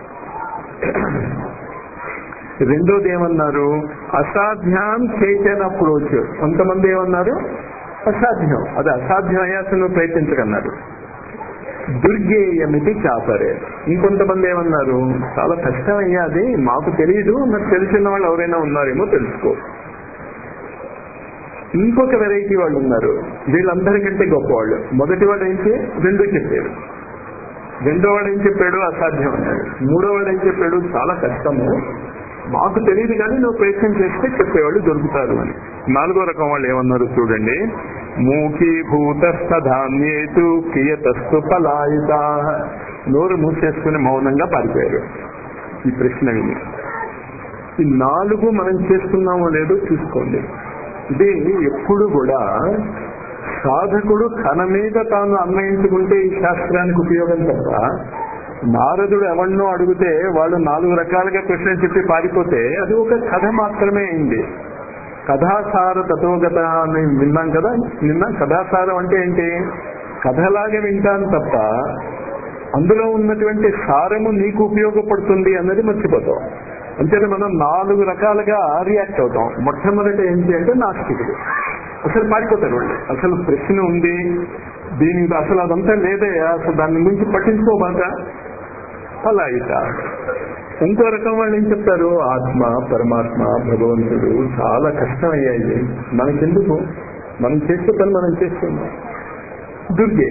రెండోది ఏమన్నారు అసాధ్యం చేతన అప్రోచ్ కొంతమంది ఏమన్నారు అసాధ్యం అది అసాధ్యం అయ్యాక నువ్వు ప్రయత్నించకన్నారు దుర్గేయమితి చాపరే ఇంకొంతమంది ఏమన్నారు చాలా కష్టం అయ్యాది మాకు తెలియదు మరి తెలిసిన వాళ్ళు ఎవరైనా ఉన్నారేమో తెలుసుకో ఇంకొక వెరైటీ వాళ్ళు ఉన్నారు వీళ్ళందరికంటే గొప్పవాళ్ళు మొదటి వాడు ఏంటి రెండు చెప్పాడు రెండో వాడు ఏం చెప్పాడు అసాధ్యం అన్నాడు మూడో వాడు ఏం చెప్పాడు చాలా కష్టము మాకు తెలియదు కానీ నువ్వు ప్రయత్నం చేస్తే చెప్పేవాళ్ళు దొరుకుతారు అని నాలుగో రకం వాళ్ళు ఏమన్నారు చూడండి మూకీభూతస్థధాన్యేతు కియతస్తు పలాయిత నోరు మూసేసుకుని మౌనంగా పారిపోయారు ఈ ప్రశ్న విని ఈ నాలుగు మనం చేస్తున్నామో లేదో చూసుకోండి ఇది ఎప్పుడు కూడా సాధకుడు తన మీద తాను అన్వయించుకుంటే ఈ శాస్త్రానికి ఉపయోగం తప్ప నారదుడు ఎవరినో అడిగితే వాళ్ళు నాలుగు రకాలుగా ప్రశ్న చెప్పి పారిపోతే అది ఒక కథ మాత్రమే అయింది కథాసార తత్వగత అని విన్నాం కదా నిన్న కథాసారం అంటే ఏంటి కథలాగా వింటాను తప్ప అందులో ఉన్నటువంటి సారము నీకు ఉపయోగపడుతుంది అన్నది మర్చిపోతాం అంతేనా మనం నాలుగు రకాలుగా రియాక్ట్ అవుతాం మొట్టమొదటి ఏంటి అంటే నాస్తికుడు అసలు పారిపోతారు వాళ్ళు అసలు ప్రశ్న ఉంది దీనికి అసలు అదంతా లేదే అసలు దాని గురించి పట్టించుకోబాక అలా ఇట ఇంకో రకం వాళ్ళు ఏం చెప్తారు ఆత్మ పరమాత్మ భగవంతుడు చాలా కష్టం అయ్యాయి మనకెందుకు మనం చేసే పని మనం చేస్తున్నాం దుర్గే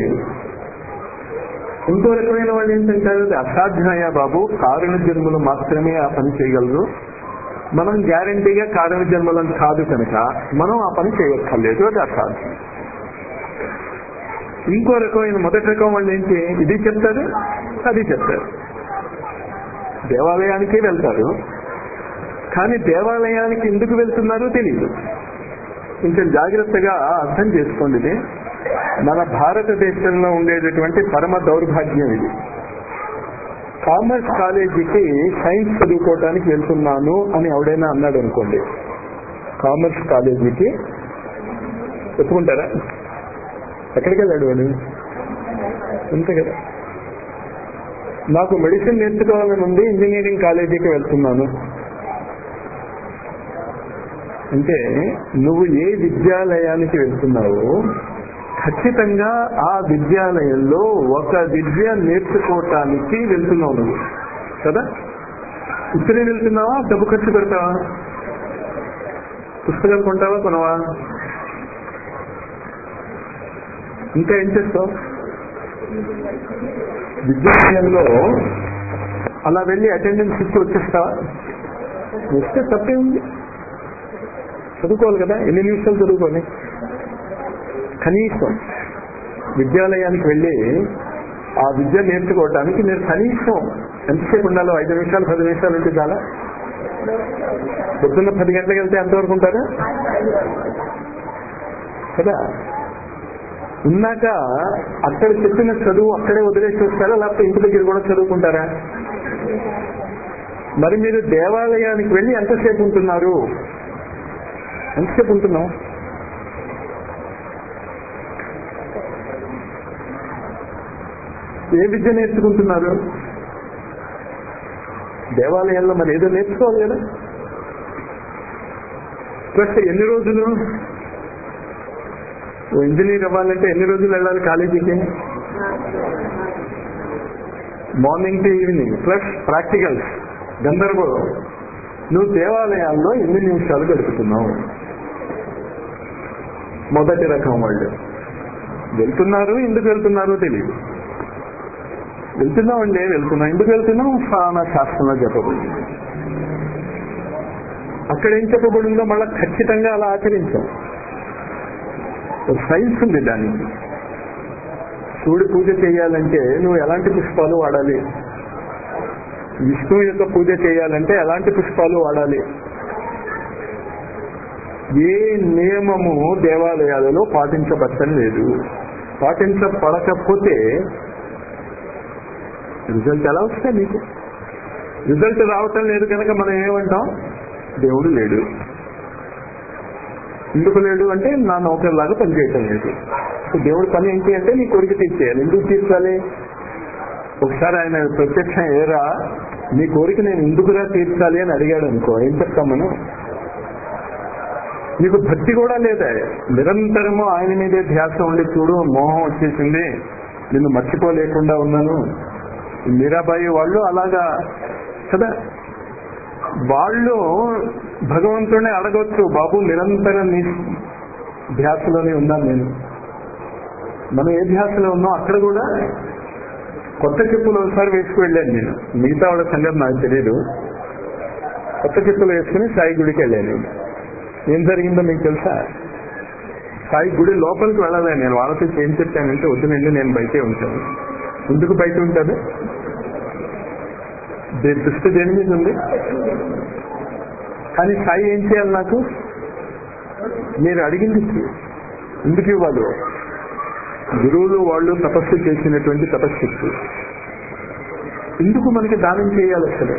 ఇంకో రకమైన వాళ్ళు ఏంటంటారు అది అసాధ్యమయ్యా బాబు కారణ జన్మలు మాత్రమే ఆ పని చేయగలరు మనం గ్యారంటీగా కారణ జన్మలం కాదు కనుక మనం ఆ పని చేయక్కర్లేదు అది అసాధ్యం ఇంకో రకమైన మొదటి రకం వాళ్ళు ఏంటి ఇది చెప్తారు అది చెప్తారు దేవాలయానికి వెళ్తారు కానీ దేవాలయానికి ఎందుకు వెళ్తున్నారో తెలియదు కొంచెం జాగ్రత్తగా అర్థం చేసుకోండి ఇది మన భారతదేశంలో ఉండేటటువంటి పరమ దౌర్భాగ్యం ఇది కామర్స్ కాలేజీకి సైన్స్ చదువుకోవటానికి వెళ్తున్నాను అని ఎవడైనా అన్నాడు అనుకోండి కామర్స్ కాలేజీకి ఒప్పుకుంటారా ఎక్కడికి వెళ్ళాడు వాడు అంతే కదా నాకు మెడిసిన్ నేర్చుకోవాలని ఉంది ఇంజనీరింగ్ కాలేజీకి వెళ్తున్నాను అంటే నువ్వు ఏ విద్యాలయానికి వెళ్తున్నావో ఖచ్చితంగా ఆ విద్యాలయంలో ఒక విద్య నేర్చుకోవటానికి వెళ్తున్నావు నువ్వు కదా ఇక్కడే వెళ్తున్నావా డబ్బు ఖర్చు పెడతావా పుస్తకాలు కొంటావా కొనవా ఇంకా ఏం చేస్తావు విద్యాలయంలో అలా వెళ్ళి అటెండెన్స్ ఇచ్చి వచ్చేస్తావా వస్తే తప్పే ఉంది చదువుకోవాలి కదా ఎన్ని నిమిషాలు చదువుకోని కనీసం విద్యాలయానికి వెళ్ళి ఆ విద్య నేర్చుకోవడానికి నేను కనీసం ఎంతసేపు ఉండాలో ఐదు నిమిషాలు పది నిమిషాలు ఉంటే చాలా పొద్దున్న పది గంటలకు వెళ్తే ఎంతవరకు ఉంటారా కదా ఉన్నాక అక్కడ చెప్పిన చదువు అక్కడే వదిలేసి వస్తారా లేకపోతే ఇంటి దగ్గర కూడా చదువుకుంటారా మరి మీరు దేవాలయానికి వెళ్ళి ఎంతసేపు ఉంటున్నారు ఎంతసేపు ఉంటున్నాం ఏ విద్య నేర్చుకుంటున్నారు దేవాలయంలో మరి ఏదో నేర్చుకోవాలి కదా ప్లస్ ఎన్ని రోజులు ఓ ఇంజనీర్ అవ్వాలంటే ఎన్ని రోజులు వెళ్ళాలి కాలేజీకి morning to evening plus practicals గందరగోళం నువ్వు దేవాలయాల్లో ఎన్ని నిమిషాలు గడుపుతున్నావు మొదటి రకం వాళ్ళు వెళ్తున్నారు ఎందుకు వెళ్తున్నారో తెలియదు వెళ్తున్నామండి వెళ్తున్నాం ఎందుకు వెళ్తున్నాం స్నాన శాస్త్రంలో చెప్పబడింది అక్కడ ఏం చెప్పబడిందో మళ్ళీ ఖచ్చితంగా అలా ఆచరించాం సైన్స్ ఉంది దానికి శివుడి పూజ చేయాలంటే నువ్వు ఎలాంటి పుష్పాలు వాడాలి విష్ణువు యొక్క పూజ చేయాలంటే ఎలాంటి పుష్పాలు వాడాలి ఏ నియమము దేవాలయాలలో పాటించబట్టం లేదు పాటించబడకపోతే రిజల్ట్ ఎలా వస్తాయి నీకు రిజల్ట్ రావటం లేదు కనుక మనం ఏమంటాం దేవుడు లేడు ఎందుకు లేడు అంటే నా నౌకర్లాగా పనిచేయటం లేదు దేవుడి పని ఏంటి అంటే నీ కోరిక తీర్చేయాలి ఎందుకు తీర్చాలి ఒకసారి ఆయన ప్రత్యక్షం ఏరా నీ కోరిక నేను ఎందుకురా తీర్చాలి అని అడిగాడు అనుకో ఏం చెప్తాం మనం నీకు భక్తి కూడా లేదా నిరంతరము ఆయన మీదే ధ్యాస ఉండి చూడు మోహం వచ్చేసింది నిన్ను మర్చిపోలేకుండా ఉన్నాను మీరాబాయి వాళ్ళు అలాగా కదా వాళ్ళు భగవంతుడిని అడగొచ్చు బాబు నిరంతరం నీ ధ్యాసలోనే ఉన్నాను నేను మనం ఏ ధ్యాసలో ఉన్నాం అక్కడ కూడా కొత్త చెప్పులు ఒకసారి వేసుకు వెళ్ళాను నేను మిగతా వాళ్ళ సంగతి నాకు తెలియదు కొత్త చెప్పులు వేసుకుని సాయి గుడికి వెళ్ళాను నేను ఏం జరిగిందో మీకు తెలుసా సాయి గుడి లోపలికి వెళ్ళాలి నేను వాళ్ళతో ఏం చెప్పానంటే వద్దునండి నేను బయటే ఉంటాను ఎందుకు బయట ఉంటాను దే- దృష్టి దేని మీద ఉంది కానీ సాయి ఏం చేయాలి నాకు మీరు అడిగింది ఇచ్చి. ఎందుకు ఇవ్వాలి గురువులు వాళ్ళు తపస్సు చేసినటువంటి తపస్సు ఎందుకు మనకి దానం చేయాలి అసలు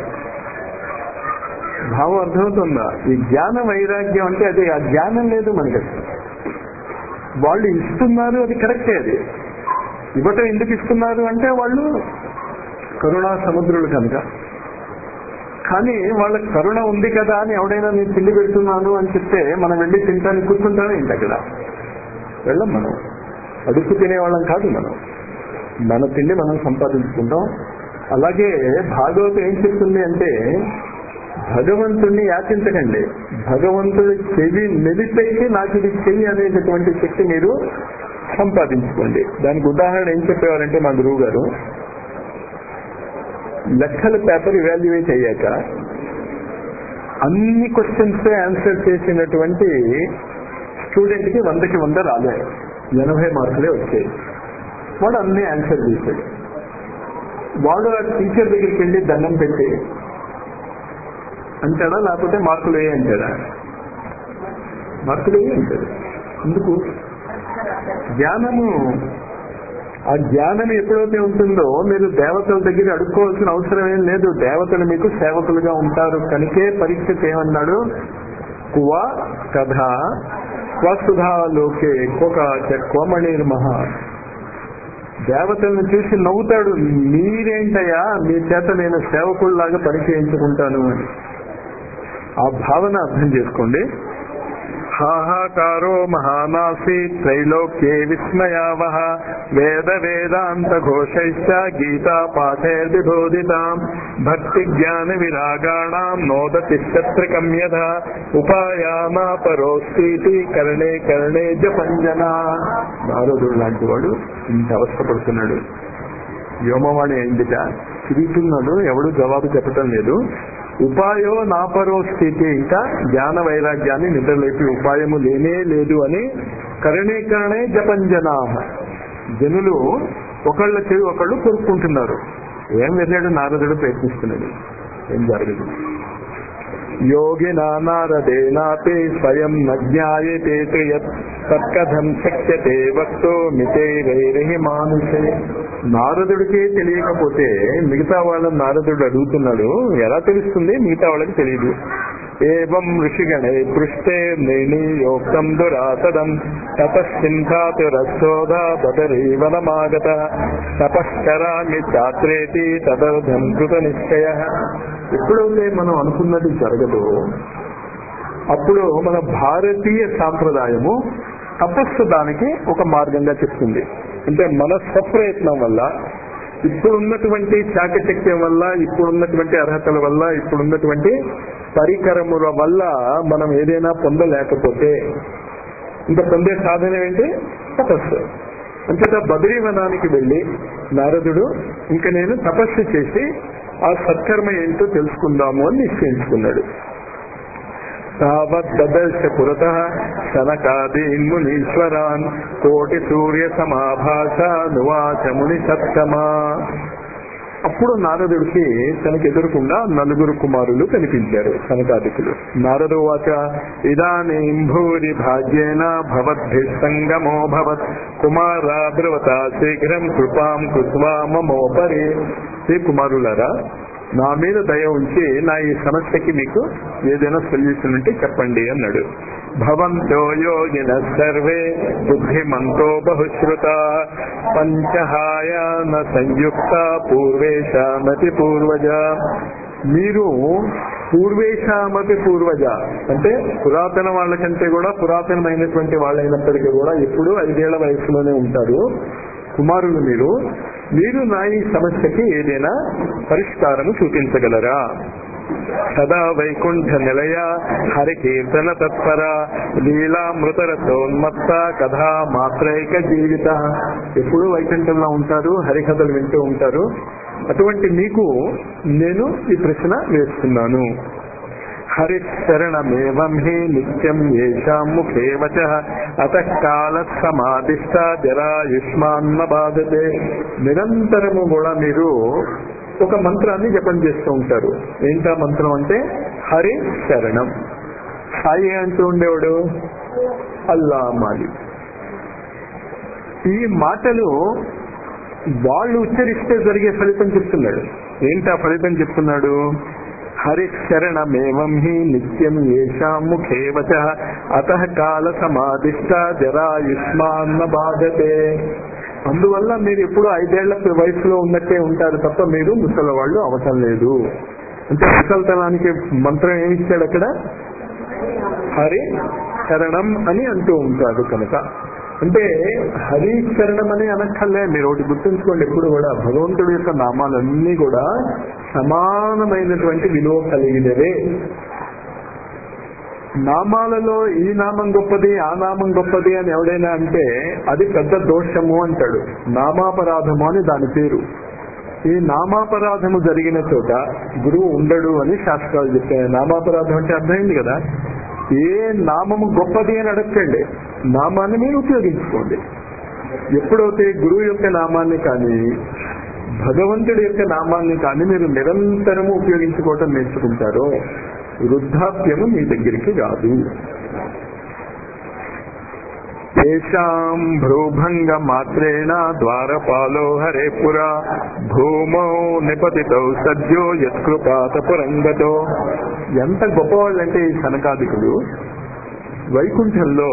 భావం అర్థమవుతుందా ఈ జ్ఞాన వైరాగ్యం అంటే అదే ఆ జ్ఞానం లేదు మనకి అసలు వాళ్ళు ఇస్తున్నారు అది కరెక్టే అది ఇవ్వటం ఎందుకు ఇస్తున్నారు అంటే వాళ్ళు కరుణా సముద్రులు కనుక కానీ వాళ్ళ కరుణ ఉంది కదా అని ఎవడైనా నేను తిండి పెడుతున్నాను అని చెప్తే మనం వెళ్ళి తింటానికి కూర్చుంటామే ఇంటి అక్కడ వెళ్ళం మనం అడుక్కు తినేవాళ్ళం కాదు మనం మన తిండి మనం సంపాదించుకుంటాం అలాగే భాగవతం ఏం చెప్తుంది అంటే భగవంతుణ్ణి యాచించకండి భగవంతుడి చెవి మెలిపెట్టి నాకు ఇది చెయ్యి అనేటటువంటి శక్తి మీరు సంపాదించుకోండి దానికి ఉదాహరణ ఏం చెప్పేవారంటే మా గురువు గారు లెక్కల పేపర్ ఇవాల్యుయేట్ అయ్యాక అన్ని క్వశ్చన్స్ ఆన్సర్ చేసినటువంటి స్టూడెంట్ కి వందకి వంద రాలే ఎనభై మార్కులే వచ్చాయి వాడు అన్ని ఆన్సర్ చేశాడు వాడు ఆ టీచర్ దగ్గరికి వెళ్ళి దండం పెట్టి అంటాడా లేకపోతే మార్కులు ఏ అంటాడా మార్కులు ఏ అంటాడు ఎందుకు జ్ఞానము ఆ జ్ఞానం ఎప్పుడైతే ఉంటుందో మీరు దేవతల దగ్గర అడుక్కోవాల్సిన అవసరం ఏం లేదు దేవతలు మీకు సేవకులుగా ఉంటారు కనుకే పరీక్ష ఏమన్నాడు కువ కథ స్వసుధాలోకే కోక కోమణి మహా దేవతలను చూసి నవ్వుతాడు మీరేంటయ్యా మీ చేత నేను సేవకుల్లాగా పని చేయించుకుంటాను అని ఆ భావన అర్థం చేసుకోండి హాహాకారో మహానాసి త్రైలోక్యే విస్మయావహ వేద వేదాంత ఘోషైశ్చ గీతా పాఠైర్విబోధితాం భక్తి జ్ఞాన విరాగాణం నోదతి శత్రుకం యథ ఉపాయామా పరోస్తి కరణే కరణే జపంజన నారదుడు లాంటి వాడు ఇంత అవస్థపడుతున్నాడు వ్యోమవాణి అయిందిట తిరుగుతున్నాడు ఎవడు జవాబు చెప్పటం లేదు ఉపాయో నాపరో స్థితి ఇంకా జ్ఞాన వైరాగ్యాన్ని నిద్రలేపి ఉపాయము లేనే లేదు అని కరణీకరణే జపంజనా జనులు ఒకళ్ళ చెవి ఒకళ్ళు కొరుక్కుంటున్నారు ఏం వెళ్ళాడు నారదుడు ప్రయత్నిస్తున్నాడు ఏం జరగదు యోగినా నారదేనాపి స్వయం నజ్ఞాయతే యత్ తత్కథం శక్యతే వక్తో మితైరైరహి మానుషే నారదుడికే తెలియకపోతే మిగతా వాళ్ళని నారదుడు అడుగుతున్నాడు ఎలా తెలుస్తుంది మిగతా వాళ్ళకి తెలియదు ఏం ఋషిగణే పృష్టే నిర్ణీయోక్తం దురాసదం తపశ్చింతాతురశోధ బదరీవనమాగత తపశ్చరామి చాత్రేతి తదర్థం కృత నిశ్చయ ఎప్పుడైతే మనం అనుకున్నది జరగదు అప్పుడు మన భారతీయ సాంప్రదాయము తపస్సు దానికి ఒక మార్గంగా చెప్తుంది అంటే మన స్వప్రయత్నం వల్ల ఇప్పుడున్నటువంటి చాకచక్యం వల్ల ఇప్పుడున్నటువంటి అర్హతల వల్ల ఇప్పుడున్నటువంటి పరికరముల వల్ల మనం ఏదైనా పొందలేకపోతే ఇంకా పొందే సాధన ఏంటి తపస్సు అంతటా బద్రీవనానికి వెళ్ళి నారదుడు ఇంకా నేను తపస్సు చేసి ఆ సత్కర్మ ఏంటో తెలుసుకుందాము అని నిశ్చయించుకున్నాడు తావద్దర్శ పురత శనకాదీన్మునీశ్వరాన్ కోటి సూర్య సమాభాష నువాచ ముని సత్తమా అప్పుడు నారదుడికి తనకు ఎదురుకుండా నలుగురు కుమారులు కనిపించారు సనకాదికులు నారదు వాచ ఇదానీం భూరి భాగ్యేన భవద్భి సంగమో భవత్ కుమారా బ్రవత శీఘ్రం కృపాం కృత్వా మమోపరి శ్రీ కుమారులారా నా మీద దయ ఉంచి నా ఈ సమస్యకి మీకు ఏదైనా సొల్యూషన్ ఉంటే చెప్పండి అన్నాడు భవంతో యోగిన సర్వే బుద్ధిమంతో బహుశ్రుత పంచహాయాన సంయుక్త పూర్వేశామతి పూర్వజ మీరు పూర్వేశామతి పూర్వజ అంటే పురాతన వాళ్ళకంటే కూడా పురాతనమైనటువంటి వాళ్ళైనప్పటికీ కూడా ఎప్పుడూ ఐదేళ్ల వయసులోనే ఉంటారు కుమారులు మీరు మీరు నా ఈ సమస్యకి ఏదైనా పరిష్కారం చూపించగలరా సదా వైకుంఠ నిలయ హరి కీర్తన తత్పర లీలామృతరసోన్మత్త కథా మాత్రైక జీవిత ఎప్పుడూ వైకుంఠంలో ఉంటారు హరికథలు వింటూ ఉంటారు అటువంటి మీకు నేను ఈ ప్రశ్న వేస్తున్నాను హరిశరణమేవం హి నిత్యం ఏషాం ముఖే వచ అత కాల సమాధిష్ట జరాయుష్మాన్న బాధతే నిరంతరము కూడా మీరు ఒక మంత్రాన్ని జపం చేస్తూ ఉంటారు ఏంటా మంత్రం అంటే హరి శరణం సాయి అంటూ ఉండేవాడు అల్లా మాలి ఈ మాటలు వాళ్ళు ఉచ్చరిస్తే జరిగే ఫలితం చెప్తున్నాడు ఏంటా ఫలితం చెప్తున్నాడు హరి శరణమేవం హి నిత్యం ఏషాం ముఖే వచ అత కాల సమాధిష్ట జరాయుష్మాన్న బాధతే అందువల్ల మీరు ఎప్పుడు ఐదేళ్ల వయసులో ఉన్నట్టే ఉంటారు తప్ప మీరు ముసలి వాళ్ళు అవసరం లేదు అంటే ముసలితనానికి మంత్రం ఏమి ఇచ్చాడు అక్కడ హరి శరణం అని అంటూ ఉంటాడు కనుక అంటే హరి శరణం అని అనక్కర్లే మీరు ఒకటి గుర్తుంచుకోండి ఎప్పుడు కూడా భగవంతుడి యొక్క నామాలన్నీ కూడా సమానమైనటువంటి విలువ కలిగినవే నామాలలో ఈ నామం గొప్పది ఆ నామం గొప్పది అని ఎవడైనా అంటే అది పెద్ద దోషము అంటాడు నామాపరాధము అని దాని పేరు ఈ నామాపరాధము జరిగిన చోట గురువు ఉండడు అని శాస్త్రాలు చెప్పాయి నామాపరాధం అంటే అర్థమైంది కదా ఏ నామము గొప్పది అని అడగండి నామాన్ని మీరు ఉపయోగించుకోండి ఎప్పుడైతే గురువు యొక్క నామాన్ని కానీ భగవంతుడి యొక్క నామాన్ని కానీ మీరు నిరంతరము ఉపయోగించుకోవటం నేర్చుకుంటారో వృద్ధాప్యము మీ దగ్గరికి రాదు తేషాం భ్రూభంగ మాత్రేణ ద్వారపాలో హరే పురా భూమౌ నిపతితౌ సద్యో యత్కృపాత పురంగతో ఎంత గొప్పవాళ్ళంటే ఈ సనకాదికులు వైకుంఠంలో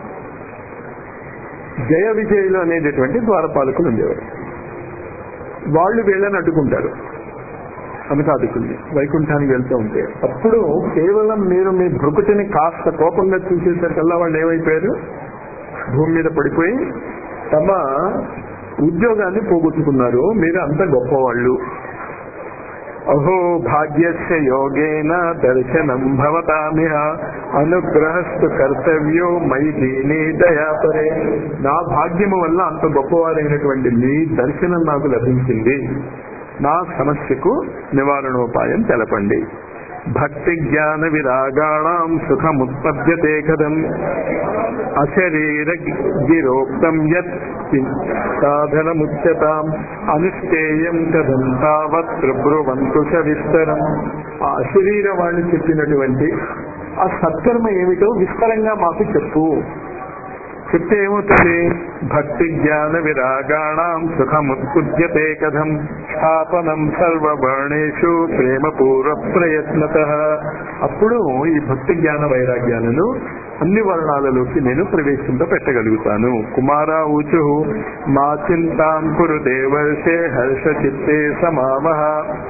జయ విజయులు అనేటటువంటి ద్వారపాలకులు ఉండేవారు వాళ్ళు వీళ్ళని అడ్డుకుంటారు అనకాదికుల్ని వైకుంఠానికి వెళ్తూ ఉంటే అప్పుడు కేవలం మీరు మీ భృకుటిని కాస్త కోపంగా చూసేసరికల్లా వాళ్ళు ఏమైపోయారు భూమి మీద పడిపోయి తమ ఉద్యోగాన్ని పోగొట్టుకున్నారు మీరు అంత గొప్పవాళ్ళు అహో భాగ్యస్య యోగేన దర్శనం భవతామిహ అనుగ్రహస్తు కర్తవ్యో మై దీని దయాపరే నా భాగ్యము వల్ల అంత గొప్పవారైనటువంటి మీ దర్శనం నాకు లభించింది నా సమస్యకు నివారణోపాయం తెలపండి భక్తి జ్ఞాన విరాగాణం సుఖముత్పద్యతే కథం అశరీర గిరోక్తం యత్ సాధనముచ్యతాం అనుష్ఠేయం కథం తావత్ బ్రువంతు విస్తరం ఆ అశరీర వాళ్ళు చెప్పినటువంటి ఆ సత్కర్మ ఏమిటో విస్తరంగా మాకు చెప్పు చెప్తే ఏమవుతుంది భక్తి జ్ఞాన విరాగాణం సుఖముత్పుజ్యతే కథం స్థాపనం సర్వవర్ణేషు ప్రేమ పూర్వ ప్రయత్నత అప్పుడు ఈ భక్తి జ్ఞాన వైరాగ్యాలను అన్ని వర్ణాలలోకి నేను ప్రవేశింప పెట్టగలుగుతాను కుమార ఊచు మా చింతాం కురు దేవర్షే హర్ష చిత్తే సమామహ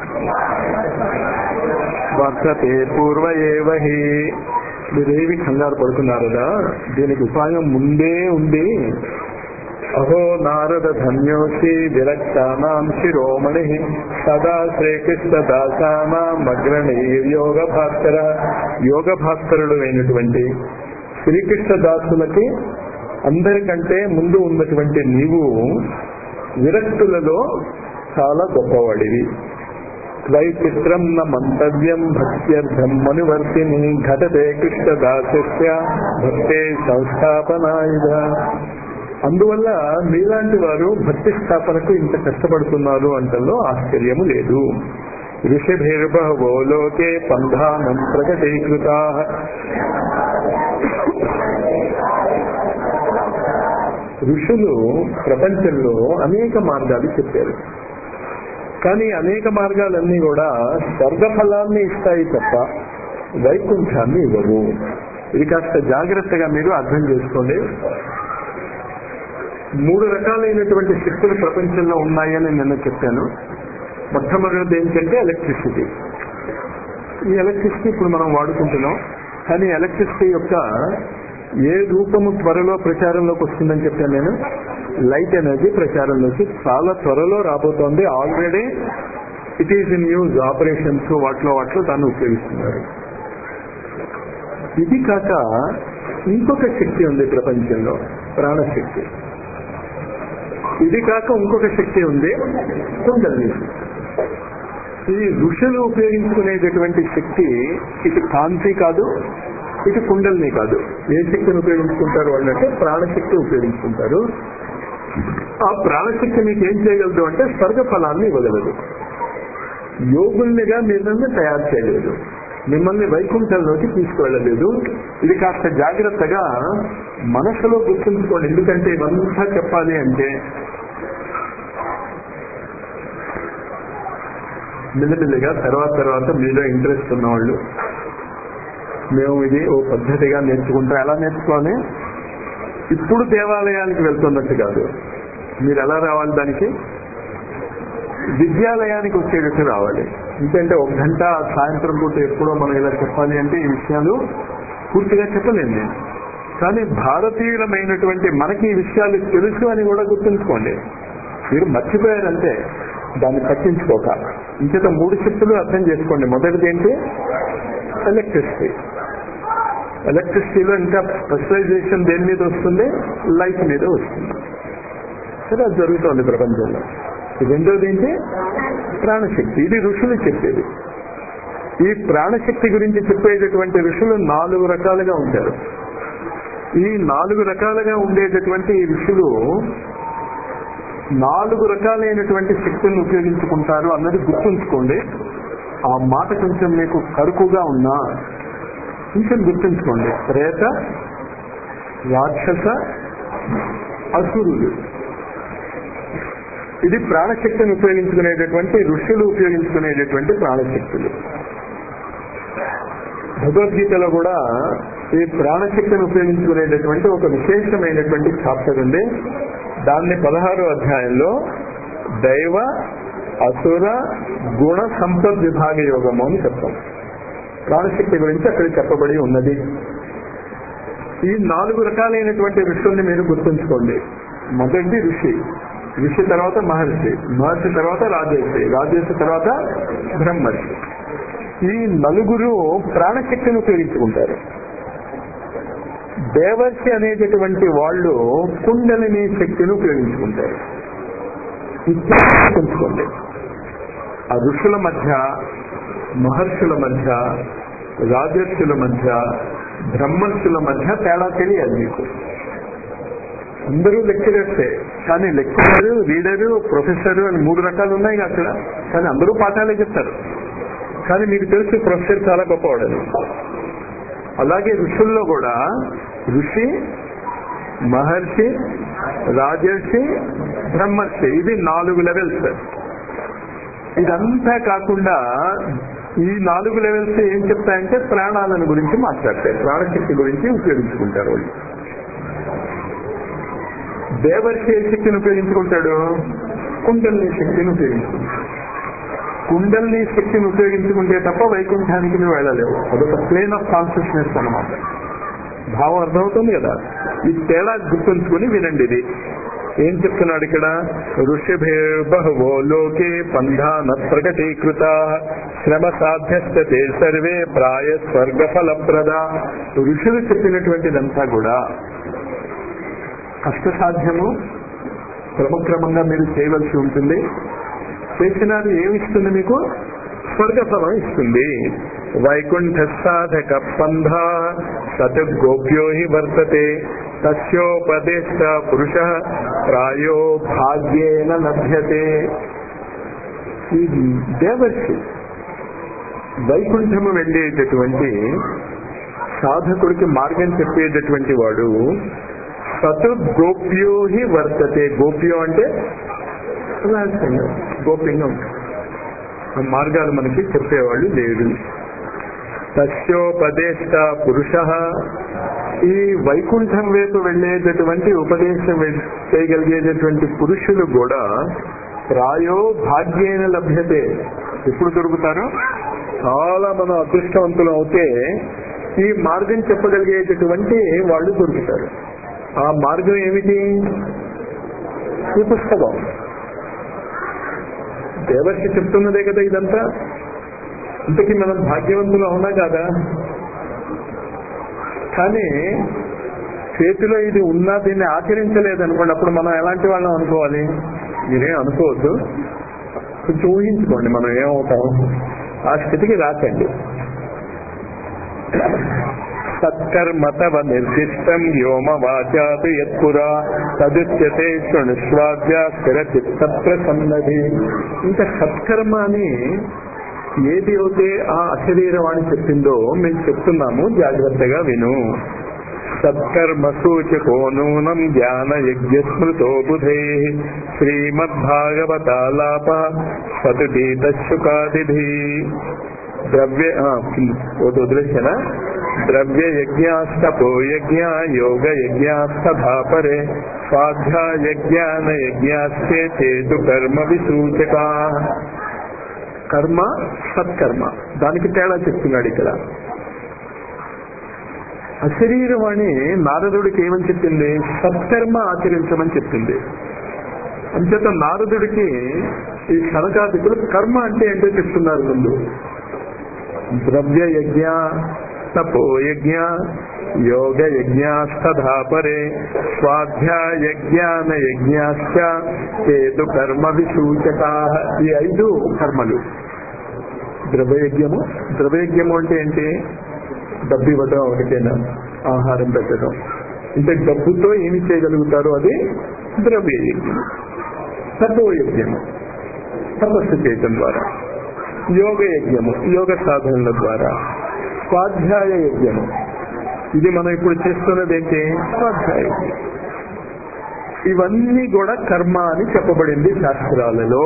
వర్తతే పూర్వ ఏవహి మీరేమి కంగారు పడుతున్నారదా దీనికి ఉపాయం ముందే ఉంది అహో నారద ధన్యోసి విరక్తానాం శిరోమణి సదా శ్రీకృష్ణ దాసానాం అగ్రణీ యోగ భాస్కర యోగ భాస్కరుడు అయినటువంటి శ్రీకృష్ణ దాసులకి అందరికంటే ముందు ఉన్నటువంటి నీవు విరక్తులలో చాలా గొప్పవాడివి వైచిత్రం న మంతవ్యం భక్త్యర్థం మనువర్తిని ఘటతే కృష్ణదాస్య భక్తే సంస్థాపనాయుధ అందువల్ల మీలాంటి వారు భక్తి స్థాపనకు ఇంత కష్టపడుతున్నారు అంటలో ఆశ్చర్యము లేదు ఋషిభిర్బహవో లోకే పంధానం ప్రకటీకృతా ఋషులు ప్రపంచంలో అనేక మార్గాలు చెప్పారు కానీ అనేక మార్గాలన్నీ కూడా స్వర్గ ఫలాన్ని ఇస్తాయి తప్ప వైకుంఠాన్ని ఇవ్వవు ఇది కాస్త జాగ్రత్తగా మీరు అర్థం చేసుకోండి మూడు రకాలైనటువంటి శక్తులు ప్రపంచంలో ఉన్నాయని నిన్న చెప్పాను మొట్టమొదటిది ఏంటంటే ఎలక్ట్రిసిటీ ఈ ఎలక్ట్రిసిటీ ఇప్పుడు మనం వాడుకుంటున్నాం కానీ ఎలక్ట్రిసిటీ యొక్క ఏ రూపము త్వరలో ప్రచారంలోకి వస్తుందని చెప్పాను నేను లైట్ ఎనర్జీ ప్రచారంలోకి చాలా త్వరలో రాబోతోంది already it is in use operations వాటిలో వాటిలో దాన్ని ఉపయోగిస్తున్నారు ఇది కాక ఇంకొక శక్తి ఉంది ప్రపంచంలో ప్రాణశక్తి ఇది కాక ఇంకొక శక్తి ఉంది కుండలి ఈ ఋషులు ఉపయోగించుకునేటటువంటి శక్తి ఇటు కాంతి కాదు ఇటు కుండల్ని కాదు ఏ శక్తిని ఉపయోగించుకుంటారు వాళ్ళంటే ప్రాణశక్తి ఉపయోగించుకుంటారు ఆ ప్రాణశక్తి మీకు ఏం చేయగలదు అంటే స్వర్గ ఫలాన్ని ఇవ్వగలదు యోగుల్నిగా మిమ్మల్ని తయారు చేయలేదు మిమ్మల్ని వైకుంఠంలోకి తీసుకువెళ్ళలేదు ఇది కాస్త జాగ్రత్తగా మనసులో గుర్తుంచుకోండి ఎందుకంటే ఇవంతా చెప్పాలి అంటే మెల్లిమెల్లిగా తర్వాత తర్వాత మీలో ఇంట్రెస్ట్ ఉన్నవాళ్ళు మేము ఇది ఓ పద్ధతిగా నేర్చుకుంటాం ఎలా నేర్చుకోవాలి ఇప్పుడు దేవాలయానికి వెళ్తున్నట్టు కాదు మీరు ఎలా రావాలి దానికి విద్యాలయానికి వచ్చేటట్టు రావాలి ఎందుకంటే ఒక గంట సాయంత్రం పూట ఎప్పుడో మనం ఇలా చెప్పాలి అంటే ఈ విషయాలు పూర్తిగా చెప్పలేను నేను కానీ భారతీయులమైనటువంటి మనకి ఈ విషయాలు తెలుసు అని కూడా గుర్తుంచుకోండి మీరు మర్చిపోయారంటే దాన్ని పట్టించుకోక ఇంకేత మూడు శక్తులు అర్థం చేసుకోండి మొదటిది ఏంటి ఎలక్ట్రిసిటీ ఎలక్ట్రిసిటీలో ఇంకా స్పెషలైజేషన్ దేని మీద వస్తుంది లైట్ మీద వస్తుంది సరే అది జరుగుతోంది ప్రపంచంలో రెండోది ఏంటి ప్రాణశక్తి ఇది ఋషులు చెప్పేది ఈ ప్రాణశక్తి గురించి చెప్పేటటువంటి ఋషులు నాలుగు రకాలుగా ఉంటారు ఈ నాలుగు రకాలుగా ఉండేటటువంటి ఈ ఋషులు నాలుగు రకాలైనటువంటి శక్తులను ఉపయోగించుకుంటారు అన్నది గుర్తుంచుకోండి ఆ మాట కొంచెం మీకు కరుకుగా ఉన్నా కొంచెం గుర్తుంచుకోండి ప్రేత రాక్షస అసురులు ఇది ప్రాణశక్తిని ఉపయోగించుకునేటటువంటి ఋషులు ఉపయోగించుకునేటటువంటి ప్రాణశక్తులు భగవద్గీతలో కూడా ఈ ప్రాణశక్తిని ఉపయోగించుకునేటటువంటి ఒక విశేషమైనటువంటి చాప్టర్ ఉంది దాన్ని పదహారో అధ్యాయంలో దైవ అసుర గుణ సంపద్ విభాగ యోగము అని చెప్తాం ప్రాణశక్తి గురించి అక్కడ చెప్పబడి ఉన్నది ఈ నాలుగు రకాలైనటువంటి ఋషుల్ని మీరు గుర్తుంచుకోండి మొదటిది ఋషి ఋషి తర్వాత మహర్షి మహర్షి తర్వాత రాజర్షి రాజర్షి తర్వాత బ్రహ్మర్షి ఈ నలుగురు ప్రాణశక్తిని ఉపయోగించుకుంటారు దేవర్షి అనేటటువంటి వాళ్ళు కుండలిని శక్తిని ఉపయోగించుకుంటారు గుర్తుంచుకోండి ఆ ఋషుల మధ్య మహర్షుల మధ్య రాజర్షుల మధ్య బ్రహ్మర్షుల మధ్య తేడా తెలియాలి మీకు అందరూ లెక్చరర్సే కానీ లెక్చరర్ రీడరు ప్రొఫెసర్ అని మూడు రకాలు ఉన్నాయి అక్కడ కానీ అందరూ పాఠాలే చెప్తారు కానీ మీకు తెలుసు ప్రొఫెసర్ చాలా గొప్పవాడని అలాగే ఋషుల్లో కూడా ఋషి మహర్షి రాజర్షి బ్రహ్మర్షి ఇది నాలుగు లెవెల్స్ ఇదంతా కాకుండా ఈ నాలుగు లెవెల్స్ ఏం చెప్తాయంటే ప్రాణాలను గురించి మాట్లాడతాయి ప్రాణశక్తి గురించి ఉపయోగించుకుంటారు వాళ్ళు దేవర్షి ఏ శక్తిని ఉపయోగించుకుంటాడు కుండల్ని శక్తిని ఉపయోగించుకుంటాడు కుండల్ని శక్తిని ఉపయోగించుకుంటే తప్ప వైకుంఠానికి నువ్వు వెళ్ళలేవు అదొక ప్లేన్ ఆఫ్ కాన్షియస్నెస్ అనమాట భావం అర్థమవుతుంది కదా ఈ తేడా గుర్తుంచుకుని వినండి ఇది ఏం చెప్తున్నాడు ఇక్కడ ఋషిభే బహవో లోకే పంధాన ప్రకటీకృత శ్రమ సాధ్యస్తే సర్వే ప్రాయ స్వర్గ ఫలప్రద ఋషులు చెప్పినటువంటిదంతా కూడా కష్టసాధ్యము క్రమక్రమంగా మీరు చేయవలసి ఉంటుంది చేసినది ఏమిస్తుంది మీకు స్వర్గ ఫలం ఇస్తుంది వైకుంఠ సాధక పంధ సత్ గోప్యో హి వర్తతే తస్యోపదేశ పురుష ప్రాయో భాగ్యేన లభ్యతే ఈ దేవర్షి వైకుంఠము వెళ్ళేటటువంటి సాధకుడికి మార్గం చెప్పేటటువంటి వాడు సతు గోప్యో హి వర్తతే గోప్యో అంటే రహస్యంగా గోప్యంగా ఉంటాడు ఆ మార్గాలు మనకి చెప్పేవాళ్ళు లేడు తస్యోపదేశ పురుష ఈ వైకుంఠం వైపు వెళ్ళేటటువంటి ఉపదేశం చేయగలిగేటటువంటి పురుషులు కూడా ప్రాయో భాగ్యేన లభ్యతే ఎప్పుడు దొరుకుతారు చాలా మనం అదృష్టవంతులు అవుతే ఈ మార్గం చెప్పగలిగేటటువంటి వాళ్ళు దొరుకుతారు ఆ మార్గం ఏమిటి ఈ పుస్తకం దేవర్షి చెప్తున్నదే కదా ఇదంతా ఇంతకీ మనం భాగ్యవంతులు అవునా కాదా కానీ చేతిలో ఇది ఉన్నా దీన్ని ఆచరించలేదు అనుకోండి అప్పుడు మనం ఎలాంటి వాళ్ళం అనుకోవాలి మీరేం అనుకోవద్దు కొంచెం ఊహించుకోండి మనం ఏమవుతాం ఆ స్థితికి రాకండి సత్కర్మతవ నిర్దిష్టం వ్యోమ వాచాతు యత్పురా తదుచ్యతే శృణుష్వాద్య స్థిర చిత్త ప్రసన్నది ఇంకా సత్కర్మ అని ఏది అయితే ఆ అశరీరవాణి చెప్పిందో మేము చెప్తున్నాము జాగ్రత్తగా విను సత్కర్మ సూచకో నూనం జ్ఞాన యజ్ఞ స్మృతో బుధే శ్రీమద్భాగవతాలాప సతుటీత శుకాదిధి ద్రవ్య వదిలేసానా ద్రవ్య యజ్ఞాస్తపో యజ్ఞ యోగ యజ్ఞాస్తభాపరే స్వాధ్యాయ జ్ఞాన యజ్ఞాస్తే చేతు కర్మ విసూచకా కర్మ సత్కర్మ దానికి తేడా చెప్తున్నాడు ఇక్కడ అశరీరవాణి నారదుడికి ఏమని చెప్పింది సత్కర్మ ఆచరించమని చెప్పింది అంచేత నారదుడికి ఈ శనకాదికులు కర్మ అంటే ఏంటో చెప్తున్నారు ముందు ద్రవ్య యజ్ఞ తపో యజ్ఞ యోగ యజ్ఞాస్తధాపరే స్వాధ్యాయ జ్ఞాన యజ్ఞాశ్చ చేతు కర్మ విసూచకా ఈ ఐదు కర్మలు ద్రవ్యయజ్ఞము ద్రవ్యయజ్ఞము అంటే ఏంటి డబ్బు ఇవ్వడం ఒకటేనా ఆహారం పెట్టడం అంటే డబ్బుతో ఏమి చేయగలుగుతారో అది ద్రవ్యయజ్ఞం తపోయజ్ఞము తపస్సు చేయటం ద్వారా యోగ యజ్ఞము యోగ సాధనల ద్వారా స్వాధ్యాయ యజ్ఞము ఇది మనం ఇప్పుడు చేస్తున్నది ఏంటి స్వాధ్యాయ యజ్ఞం ఇవన్నీ కూడా కర్మ అని చెప్పబడింది శాస్త్రాలలో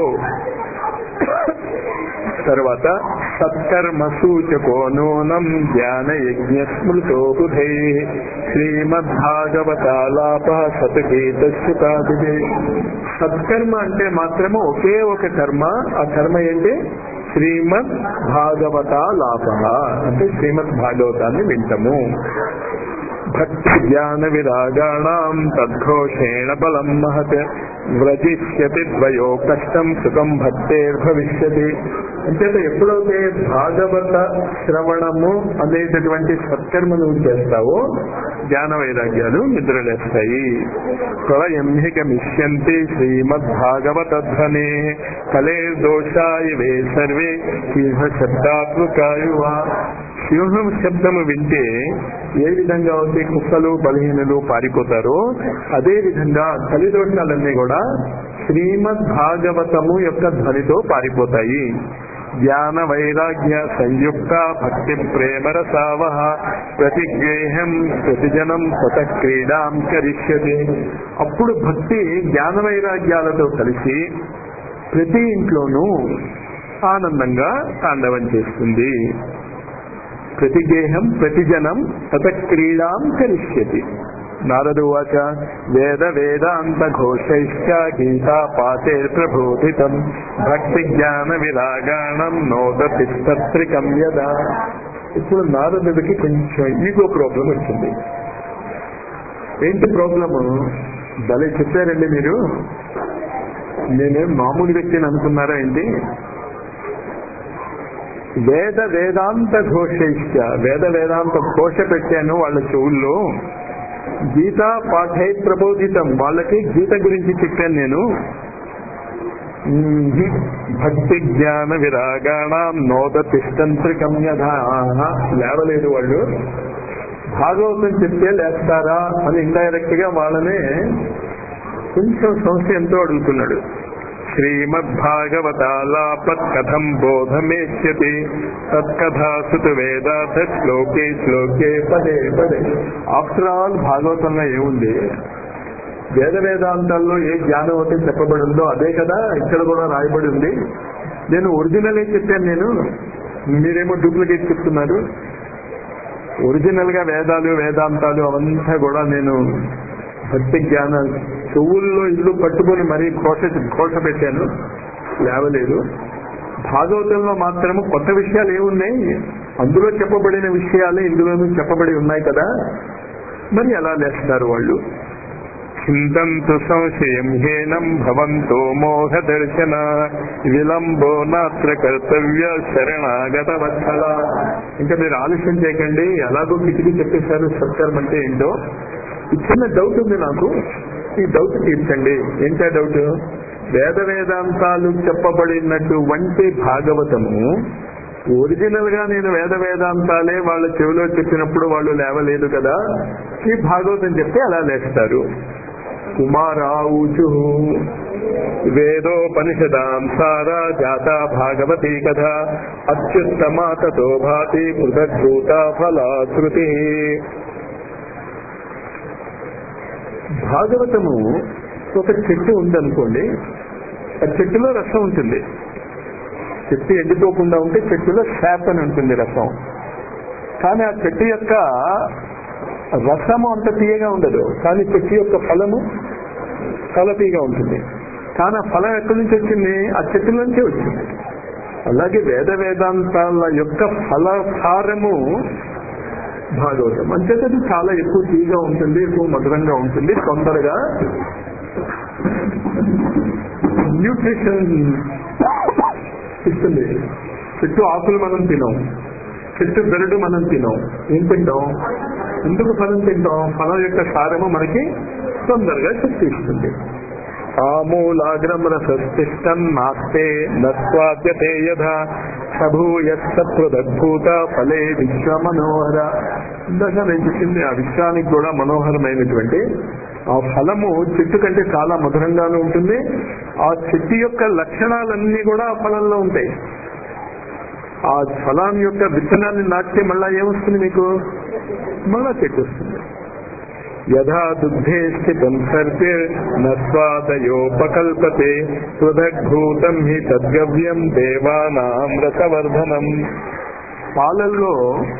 తర్వాత సత్కర్మ సూచకో నూనం జ్ఞాన యజ్ఞ స్మృతో బుధే శ్రీమద్భాగవతాలాప సతగీత శుకాదిదే సత్కర్మ అంటే మాత్రము ఒకే ఒక కర్మ ఆ కర్మ ఏంటి శ్రీమద్ భాగవత లాభ అంటే శ్రీమద్ భాగవతాన్ని వింటము భక్తి జ్ఞాన విరాగాణం తద్ఘోషేణ బలం మహత్ వ్రజిష్యతి ద్వయో కష్టం సుఖం భక్తేర్భవిష్యతి అంచేత ఎప్పుడైతే భాగవత శ్రవణము అనేటటువంటి సత్కర్మ నువ్వు చేస్తావో జ్ఞాన వైరాగ్యాలు నిద్రలేస్తాయి ప్రళయంహికమిష్యంతి శ్రీమద్భాగవత ధ్వనే కలేర్దోషాయ వే సర్వే సింహ శబ్దాత్మకాయువా సింహం శబ్దము వింటే ఏ విధంగా అయితే కుక్కలు బలహీనలు పారిపోతారో అదే విధంగా కలిదోషాలన్నీ కూడా శ్రీమద్ భాగవతము యొక్క ధ్వనితో పారిపోతాయి జ్ఞాన వైరాగ్య సంయుక్త భక్తి ప్రేమ రసావహ ప్రతిగ్రేహం ప్రతిజనం స్వత క్రీడాం కరిష్యతి అప్పుడు భక్తి జ్ఞాన వైరాగ్యాలతో కలిసి ప్రతి ఇంట్లోనూ ఆనందంగా తాండవం చేస్తుంది ప్రతిగేహం ప్రతిజనం తత క్రీడాం కరిష్యతి నారదు వాచ వేద వేదాంత ఘోషైశ్చ గీతా పాతే ప్రబోధితం భక్తి జ్ఞాన విరాగాణం నోదతిష్టత్రికం యదా ఇప్పుడు నారదుడికి కొంచెం ఈగో ప్రాబ్లం వచ్చింది ఏంటి ప్రాబ్లము భలే చెప్పారండి మీరు నేనేం మామూలు వ్యక్తిని అనుకున్నారా ఏంటి వేద వేదాంత ఘోషైశ్చ వేద వేదాంత ఘోష పెట్టాను వాళ్ళ చెవుల్లో గీతా పాఠై ప్రబోధితం వాళ్ళకి గీత గురించి చెప్పాను నేను భక్తి జ్ఞాన విరాగాణం నోద తిష్టంత్రికం యథా లేవలేదు వాళ్ళు భాగవతం చెప్తే లేస్తారా అని ఇండైరెక్ట్ గా వాళ్ళనే కొంచెం సంశయంతో అడుగుతున్నాడు శ్రీమద్భాగవతాలాపత్ కథం బోధమేష్యతి తత్కథాసుత వేదార్థ శ్లోకే శ్లోకే పదే పదే ఆఫ్టర్ ఆల్ భాగవతంలో ఏముంది వేద వేదాంతాల్లో ఏ జ్ఞానం అయితే చెప్పబడి ఉందో అదే కదా ఇక్కడ కూడా రాయబడి ఉంది నేను ఒరిజినలే చెప్పాను నేను మీరేమో డూప్లికేట్ చెప్తున్నారు ఒరిజినల్ గా వేదాలు వేదాంతాలు అవంతా కూడా నేను భక్తి జ్ఞానం చెవుల్లో ఇల్లు పట్టుకొని మరీ కోశ కోశ పెట్టాను లేవలేదు భాగవతంలో మాత్రము కొత్త విషయాలు ఏమున్నాయి అందులో చెప్పబడిన విషయాలే ఇందులోనూ చెప్పబడి ఉన్నాయి కదా మరి ఎలా లేస్తారు వాళ్ళు చింతంతు సంశయం హేనం భవంతో మోహదర్శన విలంబో నాత్ర కర్తవ్య శరణాగత వత్సల ఇంకా మీరు ఆలస్యం చేయకండి ఎలాగో కిటికీ చెప్పేశారు సత్కర్మ అంటే ఏంటో ఈ చిన్న డౌట్ ఉంది నాకు ఈ డౌట్ తీర్చండి ఏంటా డౌట్ వేద వేదాంతాలు చెప్పబడినటువంటి భాగవతము ఒరిజినల్ గా నేను వేద వేదాంతాలే వాళ్ళ చెవిలో చెప్పినప్పుడు వాళ్ళు లేవలేదు కదా ఈ భాగవతం చెప్తే అలా లేస్తారు కుమారావుచు వేదోపనిషదాం సారా జాత భాగవతీ కథ అత్యుత్తమా తతో భాతి పృథగ్భూత ఫలాశ్రుతి భాగవతము ఒక చెట్టు ఉందనుకోండి ఆ చెట్టులో రసం ఉంటుంది చెట్టు ఎండిపోకుండా ఉంటే చెట్టులో శాప్ అని ఉంటుంది రసం కానీ ఆ చెట్టు యొక్క రసము అంత తీయగా ఉండదు కానీ చెట్టు యొక్క ఫలము కలతీగా ఉంటుంది కానీ ఆ ఫలం ఎక్కడి నుంచి వచ్చింది ఆ చెట్టు నుంచే వచ్చింది అలాగే వేద వేదాంతాల యొక్క ఫలసారము భాగవతం అంచేత అది చాలా ఎక్కువ తీగా ఉంటుంది ఎక్కువ మధురంగా ఉంటుంది తొందరగా న్యూట్రిషన్ ఇస్తుంది చెట్టు ఆకులు మనం తినాం చెట్టు బెరడు మనం తినాం ఏం తింటాం ఎందుకు ఫలం తింటాం ఫలం యొక్క సారము మనకి తొందరగా శక్తి ఇస్తుంది ఆమూలాగ్రం రసస్తిష్టం నాస్తే నస్వాద్యతే యథా సభూయత్సత్వద్భూత ఫలే విశ్వ మనోహర ఇందాక నేను చెప్పింది ఆ విశ్వానికి కూడా మనోహరమైనటువంటి ఆ ఫలము చెట్టు కంటే చాలా మధురంగానే ఉంటుంది ఆ చెట్టు యొక్క లక్షణాలన్నీ కూడా ఆ ఫలంలో ఉంటాయి ఆ ఫలం యొక్క విత్తనాన్ని నాటితే మళ్ళా ఏమొస్తుంది మీకు మళ్ళా చెట్టు వస్తుంది యథా దుగ్ధే స్థితం సర్పే నస్వాదయోపకల్పతే పృథగ్భూతం హి తద్గవ్యం దేవానాం రసవర్ధనం పాలల్లో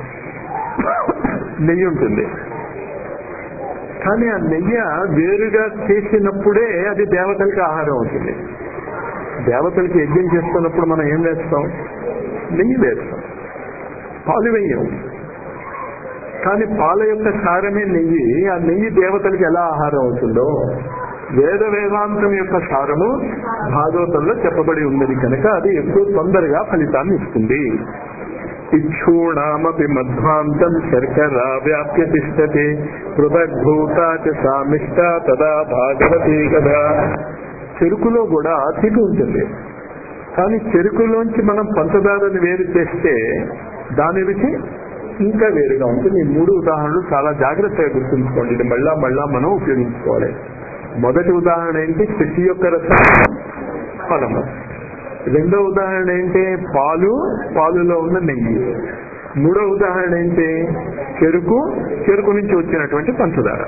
నెయ్యి ఉంటుంది కానీ ఆ నెయ్యి వేరుగా చేసినప్పుడే అది దేవతలకి ఆహారం అవుతుంది దేవతలకి యజ్ఞం చేస్తున్నప్పుడు మనం ఏం వేస్తాం నెయ్యి వేస్తాం పాలు వేయం కానీ పాల యొక్క సారమే నెయ్యి ఆ నెయ్యి దేవతలకి ఎలా ఆహారం అవుతుందో వేద వేదాంతం యొక్క సారము భాగవతంలో చెప్పబడి ఉన్నది కనుక అది ఎక్కువ తొందరగా ఫలితాన్ని ఇస్తుంది ఇక్షూణామపి మధ్వాంతం శర్కరా వ్యాప్య తిష్టతే పృథగ్భూతా చ సామిష్ట తదా భాగవతీ కదా చెరుకులో కూడా తీపి ఉంటుంది కానీ చెరుకులోంచి మనం పంచదారని వేరు చేస్తే దాని రుచి ఇంకా వేరుగా ఉంటుంది ఈ మూడు ఉదాహరణలు చాలా జాగ్రత్తగా గుర్తుంచుకోండి ఇది మళ్ళా మళ్ళా మనం ఉపయోగించుకోవాలి మొదటి ఉదాహరణ ఏంటి చెట్టు యొక్క రసం ఫలము రెండో ఉదాహరణ ఏంటి పాలు పాలులో ఉన్న నెయ్యి మూడో ఉదాహరణ ఏంటి చెరుకు చెరుకు నుంచి వచ్చినటువంటి పంచదార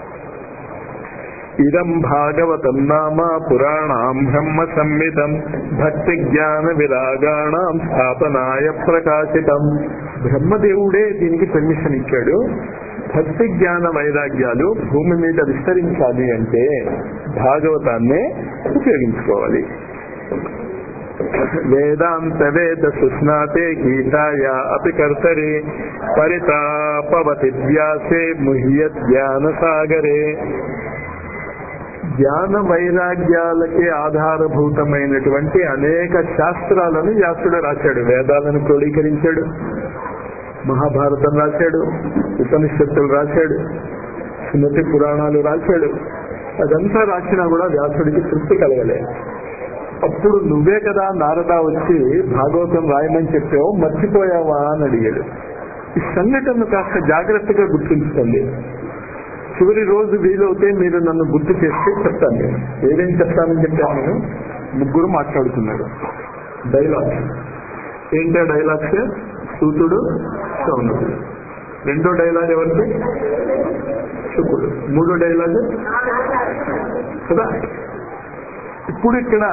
ఇదం భాగవతం నామ పురాణాం బ్రహ్మ సంహితం భక్తి జ్ఞాన విరాగాణం స్థాపనాయ ప్రకాశితం బ్రహ్మదేవుడే దీనికి పర్మిషన్ ఇచ్చాడు భక్తి జ్ఞాన వైరాగ్యాలు భూమి మీద విస్తరించాలి అంటే భాగవతాన్నే ఉపయోగించుకోవాలి వేదాంత వేద సుస్నాతే గీతాయ అపి కర్తరి పరితాపవతి వ్యాసే ముహ్యత్ జ్ఞాన సాగరే జ్ఞాన వైరాగ్యాలకే ఆధారభూతమైనటువంటి అనేక శాస్త్రాలను వ్యాసుడు రాశాడు వేదాలను క్రోడీకరించాడు మహాభారతం రాశాడు ఉపనిషత్తులు రాశాడు స్మృతి పురాణాలు రాశాడు అదంతా రాసినా కూడా వ్యాసుడికి తృప్తి కలగలే అప్పుడు నువ్వే కదా నారద వచ్చి భాగవతం రాయమని చెప్పావు మర్చిపోయావా అని అడిగాడు ఈ సంఘటనను కాస్త జాగ్రత్తగా గుర్తుంచుకోండి చివరి రోజు వీలవుతే మీరు నన్ను గుర్తు చేస్తే చెప్తాను నేను ఏదేం చెప్తానని చెప్పాను నేను ముగ్గురు మాట్లాడుతున్నారు డైలాగ్స్ ఏంటో డైలాగ్స్ సూతుడు సౌనుడు రెండో డైలాగ్ ఎవరిది శుకుడు మూడో డైలాగ్ కదా ఇప్పుడు ఇక్కడ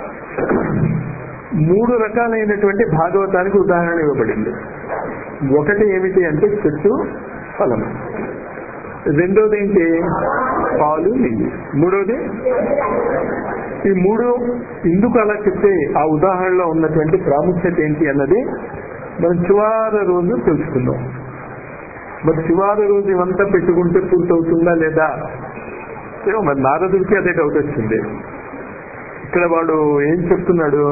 మూడు రకాలైనటువంటి భాగవతానికి ఉదాహరణ ఇవ్వబడింది ఒకటి ఏమిటి అంటే చెట్టు ఫలం రెండోది ఏంటి పాలు నెయ్యి మూడోది ఈ మూడు ఎందుకు అలా చెప్తే ఆ ఉదాహరణలో ఉన్నటువంటి ప్రాముఖ్యత ఏంటి అన్నది మనం చివరి రోజు తెలుసుకుందాం మరి చివరి రోజు ఇవంతా పెట్టుకుంటే పూర్తవుతుందా లేదా ఏమో మరి నారదుడికి అదే డౌట్ వచ్చింది ఇక్కడ వాడు ఏం చెప్తున్నాడు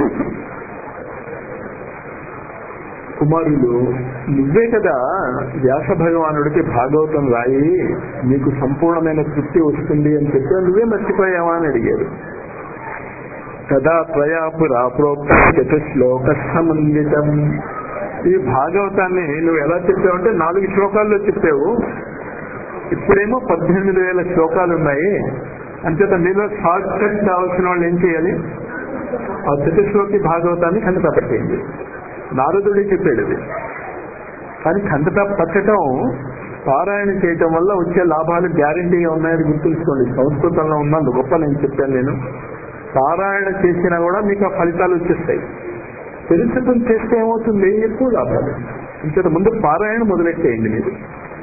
కుమారులు నువ్వే కదా వ్యాస భగవానుడికి భాగవతం రాయి నీకు సంపూర్ణమైన తృప్తి వస్తుంది అని చెప్పి నువ్వే మర్చిపోయావా అని అడిగారు కదా త్వయా పురా ప్రోక్త శ్లోక సమందితం ఈ భాగవతాన్ని నువ్వు ఎలా చెప్పావంటే నాలుగు శ్లోకాల్లో చెప్పావు ఇప్పుడేమో పద్దెనిమిది వేల శ్లోకాలు ఉన్నాయి అంచేత మీలో షార్ట్ కట్ కావాల్సిన వాళ్ళు ఏం చేయాలి ఆ చతుశ్లోకి భాగవతాన్ని ఖండత పట్టేయండి నారదుడే చెప్పాడు ఇది కానీ ఖండత పట్టడం పారాయణ చేయటం వల్ల వచ్చే లాభాలు గ్యారంటీగా ఉన్నాయని గుర్తుంచుకోండి సంస్కృతంలో ఉన్నందు గొప్ప నేను చెప్పాను నేను పారాయణ చేసినా కూడా మీకు ఆ ఫలితాలు వచ్చేస్తాయి తెలుసుకుని చేస్తే ఏమవుతుంది ఎక్కువ లాభాలు ఇంత ముందు పారాయణ మొదలెట్టేయండి మీరు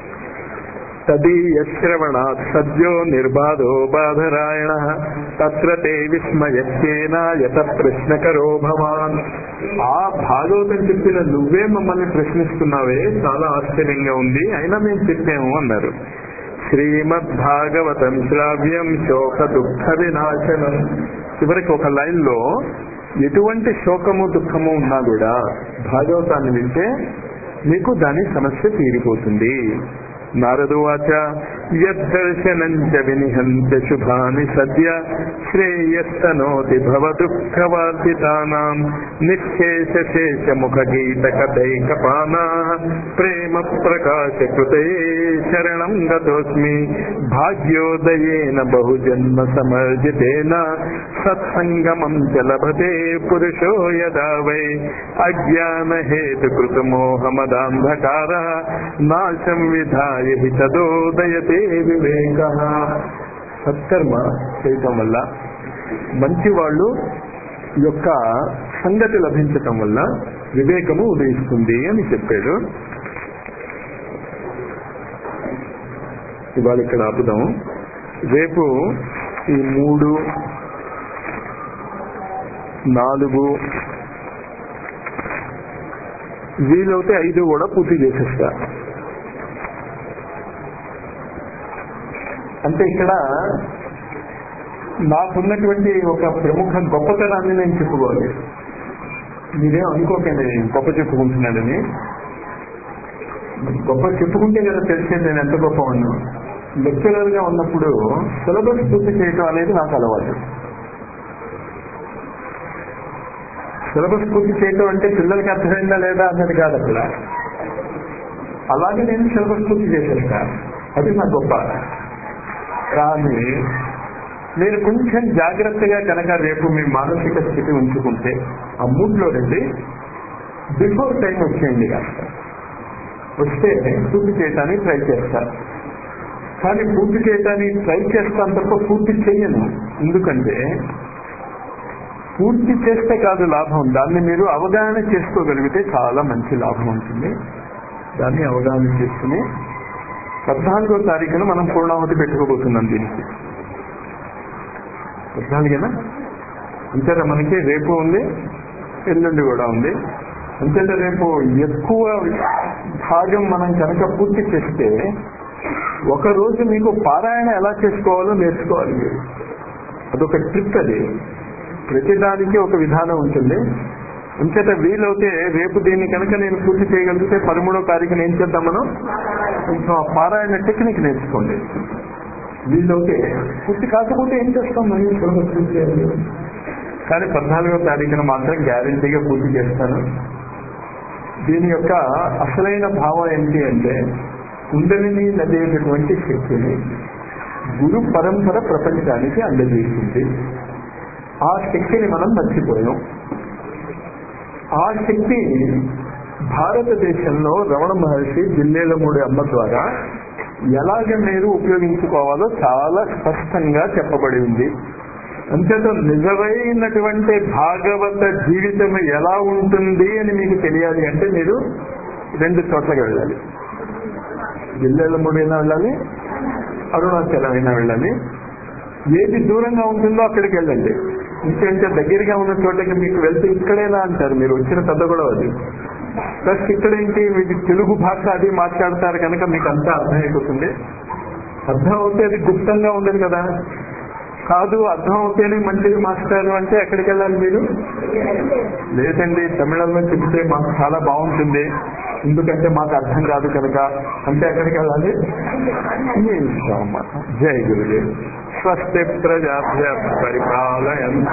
తదీయశ్రవణాత్ సద్యో నిర్బాధో బాధరాయణ తత్ర తే విస్మయస్యేన యత ప్రశ్నకరో భవాన్ ఆ భాగవతం చెప్పిన నువ్వే మమ్మల్ని ప్రశ్నిస్తున్నావే చాలా ఆశ్చర్యంగా ఉంది అయినా మేము చెప్పాము అన్నారు శ్రీమద్ భాగవతం శ్రావ్యం శోక దుఃఖ వినాశనం చివరికి ఒక లైన్ లో ఎటువంటి శోకము దుఃఖము ఉన్నా కూడా భాగవతాన్ని వింటే మీకు దాని సమస్య తీరిపోతుంది నారదువాచ యద్దర్శనం చ వినిహంత శుభాని సద్య శ్రేయస్తనోతి భవ దుఃఖవార్జితానాం నిశేష శేష ముఖ గీత కథైకపానా ప్రేమ ప్రకాశ కృతే శరణం గతోస్మి భాగ్యోదయేన బహుజన్మ సమర్జితేన సత్సంగమం చ లభతే పురుషో యదా వై అజ్ఞాన హేతు కృతమోహమదాంధకార నాశం విధాయ హి తదోదయతే వివేక సత్కర్మ చేయటం వల్ల మంచి వాళ్ళు యొక్క సంగతి లభించటం వల్ల వివేకము ఉదయిస్తుంది అని చెప్పాడు ఇవాళ ఇక్కడ ఆపుదాం రేపు ఈ మూడు నాలుగు వీలవుతే ఐదు కూడా పూర్తి చేసేస్తా అంటే ఇక్కడ నాకున్నటువంటి ఒక ప్రముఖ గొప్పతనాన్ని నేను చెప్పుకోవాలి మీరేం అనుకోకండి నేను గొప్ప చెప్పుకుంటున్నాడని గొప్ప చెప్పుకుంటే కదా తెలిసేది నేను ఎంత గొప్ప ఉన్నా లెక్చరర్ గా ఉన్నప్పుడు సిలబస్ పూర్తి చేయటం అనేది నాకు అలవాటు సిలబస్ పూర్తి చేయటం అంటే పిల్లలకి అర్థమైందా లేదా అన్నది కాదు అక్కడ అలాగే నేను సిలబస్ పూర్తి చేసేస్తా అది నా గొప్ప కానీ మీరు కొంచెం జాగ్రత్తగా కనుక రేపు మీ మానసిక స్థితి ఉంచుకుంటే ఆ మూడ్లో రండి బిఫోర్ టైం వచ్చేయండి కాస్త వస్తే పూర్తి చేయటానికి ట్రై చేస్తా కానీ పూర్తి చేయటానికి ట్రై చేస్తాను తప్ప పూర్తి చేయను ఎందుకంటే పూర్తి చేస్తే కాదు లాభం దాన్ని మీరు అవగాహన చేసుకోగలిగితే చాలా మంచి లాభం ఉంటుంది దాన్ని అవగాహన చేసుకుని పద్నాలుగో తారీఖున మనం పూర్ణాహుతి పెట్టుకోబోతున్నాం దీనికి పద్నాలుగేనా అంతేత మనకి రేపు ఉంది ఎల్లుండి కూడా ఉంది అంతేత రేపు ఎక్కువ భాగం మనం కనుక పూర్తి చేస్తే ఒక రోజు మీకు పారాయణ ఎలా చేసుకోవాలో నేర్చుకోవాలి మీరు అదొక ట్రిక్ అది ప్రతిదానికి ఒక విధానం ఉంటుంది అంచేత వీలవుతే రేపు దీన్ని కనుక నేను పూర్తి చేయగలిగితే పదమూడో తారీఖున ఏం చేద్దాం మనం కొంచెం ఆ పారాయణ టెక్నిక్ నేర్చుకోండి వీలవుతే పూర్తి కాకపోతే ఏం చేస్తాం మరి సిలబస్ పూర్తి చేయాలి కానీ పద్నాలుగో తారీఖున మాత్రం గ్యారంటీగా పూర్తి చేస్తాను దీని యొక్క అసలైన భావం ఏంటి అంటే కుండలిని నదేటటువంటి శక్తిని గురు పరంపర ప్రపంచానికి అందజేసింది ఆ శక్తిని మనం మర్చిపోయాం ఆ శక్తి భారతదేశంలో రమణ మహర్షి జిల్లేలమూడి అమ్మ ద్వారా ఎలాగ మీరు ఉపయోగించుకోవాలో చాలా స్పష్టంగా చెప్పబడి ఉంది అంతేత నిజమైనటువంటి భాగవత జీవితం ఎలా ఉంటుంది అని మీకు తెలియాలి అంటే మీరు రెండు చోట్లకి వెళ్ళాలి జిల్లేలమూడి అయినా వెళ్ళాలి అరుణాచలం అయినా వెళ్ళాలి ఏది దూరంగా ఉంటుందో అక్కడికి వెళ్ళండి ఇంకంటే దగ్గరగా ఉన్న చోటకి మీకు వెళ్తే ఇక్కడేనా అంటారు మీరు వచ్చిన పెద్ద కూడా అది ప్లస్ ఇక్కడేంటి మీకు తెలుగు భాష అది మాట్లాడతారు కనుక మీకు అంతా అర్థమైపోతుంది అర్థం అవుతే అది గుప్తంగా ఉండదు కదా కాదు అర్థం అవుతేనే మంచిది మాస్టర్ అంటే ఎక్కడికి వెళ్ళాలి మీరు లేదండి తమిళంలో చెప్తే మాకు చాలా బాగుంటుంది ఎందుకంటే మాకు అర్థం కాదు కనుక అంటే ఎక్కడికి వెళ్ళాలి మీ ఇష్టం అన్నమాట జై గురుదేవ్ స్వస్తి ప్రజాభ్య పరిపాలయంత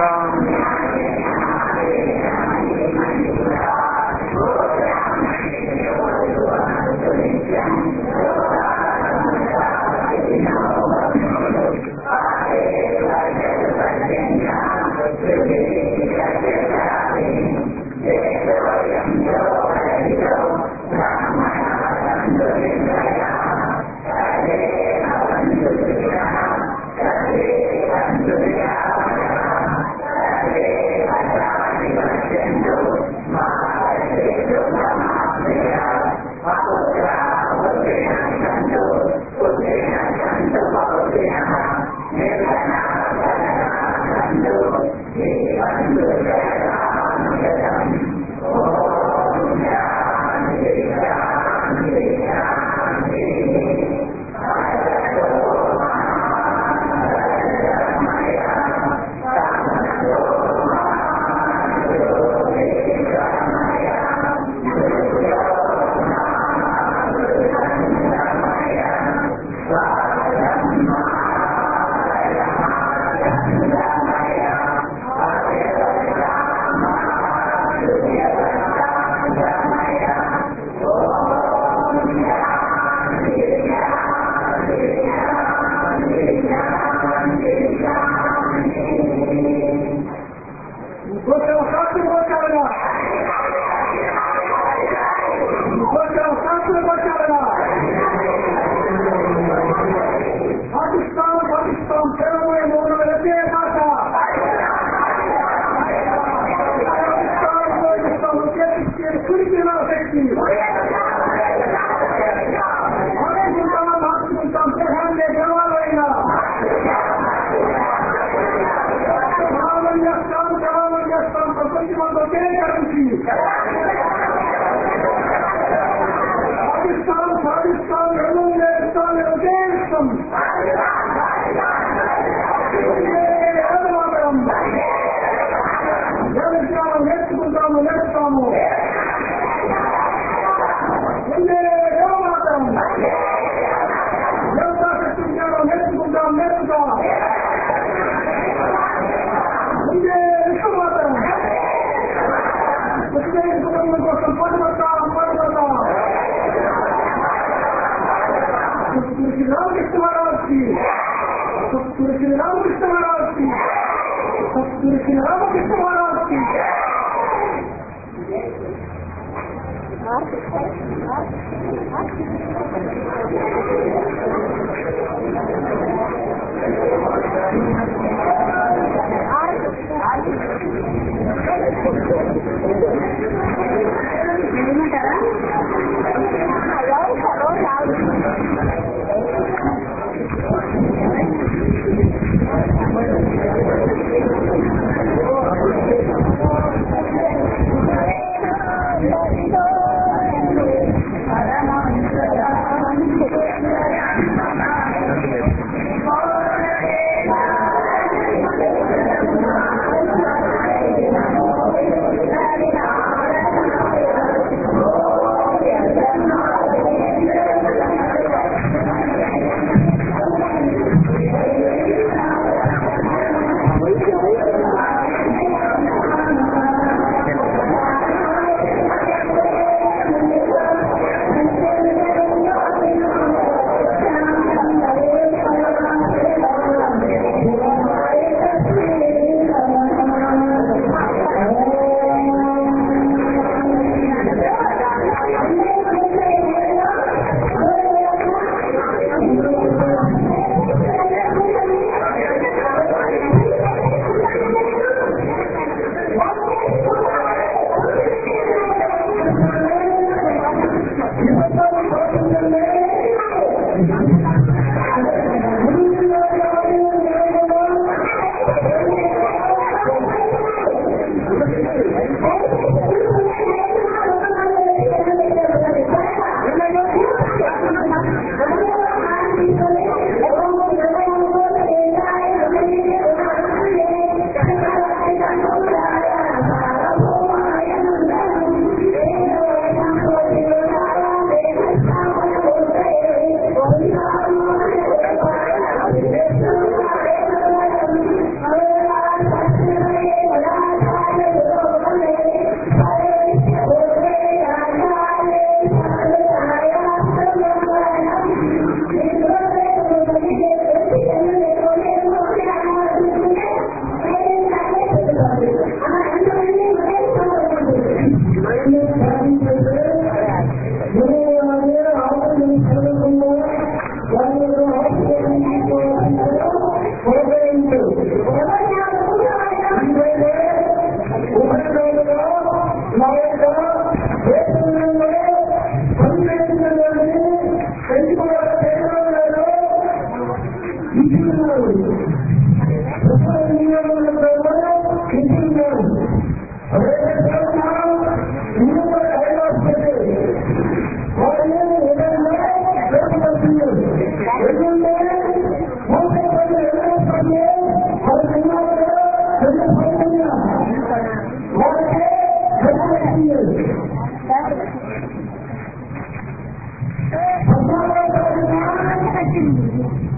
Você é o sábio ou você é o Você é o sábio ou você é Pakistan Pakistan కేవలం మూడు వ్యక్తే భాష పాకిస్తాన్ పాకిస్తాన్ ఒకే కుడికిన శక్తి ఆడుకుంటాం మార్చుకుంటాం దేహాన్ని దేవాలయంగా సమానం చేస్తాం సమానం చేస్తాం ప్రపంచం ఒకే కరెన్సీ పాకిస్తాన్ పాకిస్తాన్ రెండు నేర్చుతాం ఒకే ఇష్టం మాత్రం దేవజ్ఞానం నేర్చుకుంటాము నేర్చుతాము ఉండే మాత్రం దేవతా శక్తి జ్ఞానం నేర్చుకుంటాం నేర్చుతాం ఉండే విశ్వ మాత్రం ప్రత్యేక కుటుంబం కోసం పాటుపడతాం పాటుపడతాం శ్రీ రామకృష్ణ మహారాజ్కి శ్రీ రామకృష్ణ మహారాజ్కి శ్రీ రామకృష్ణ మహారాజ్కి అర్థంలో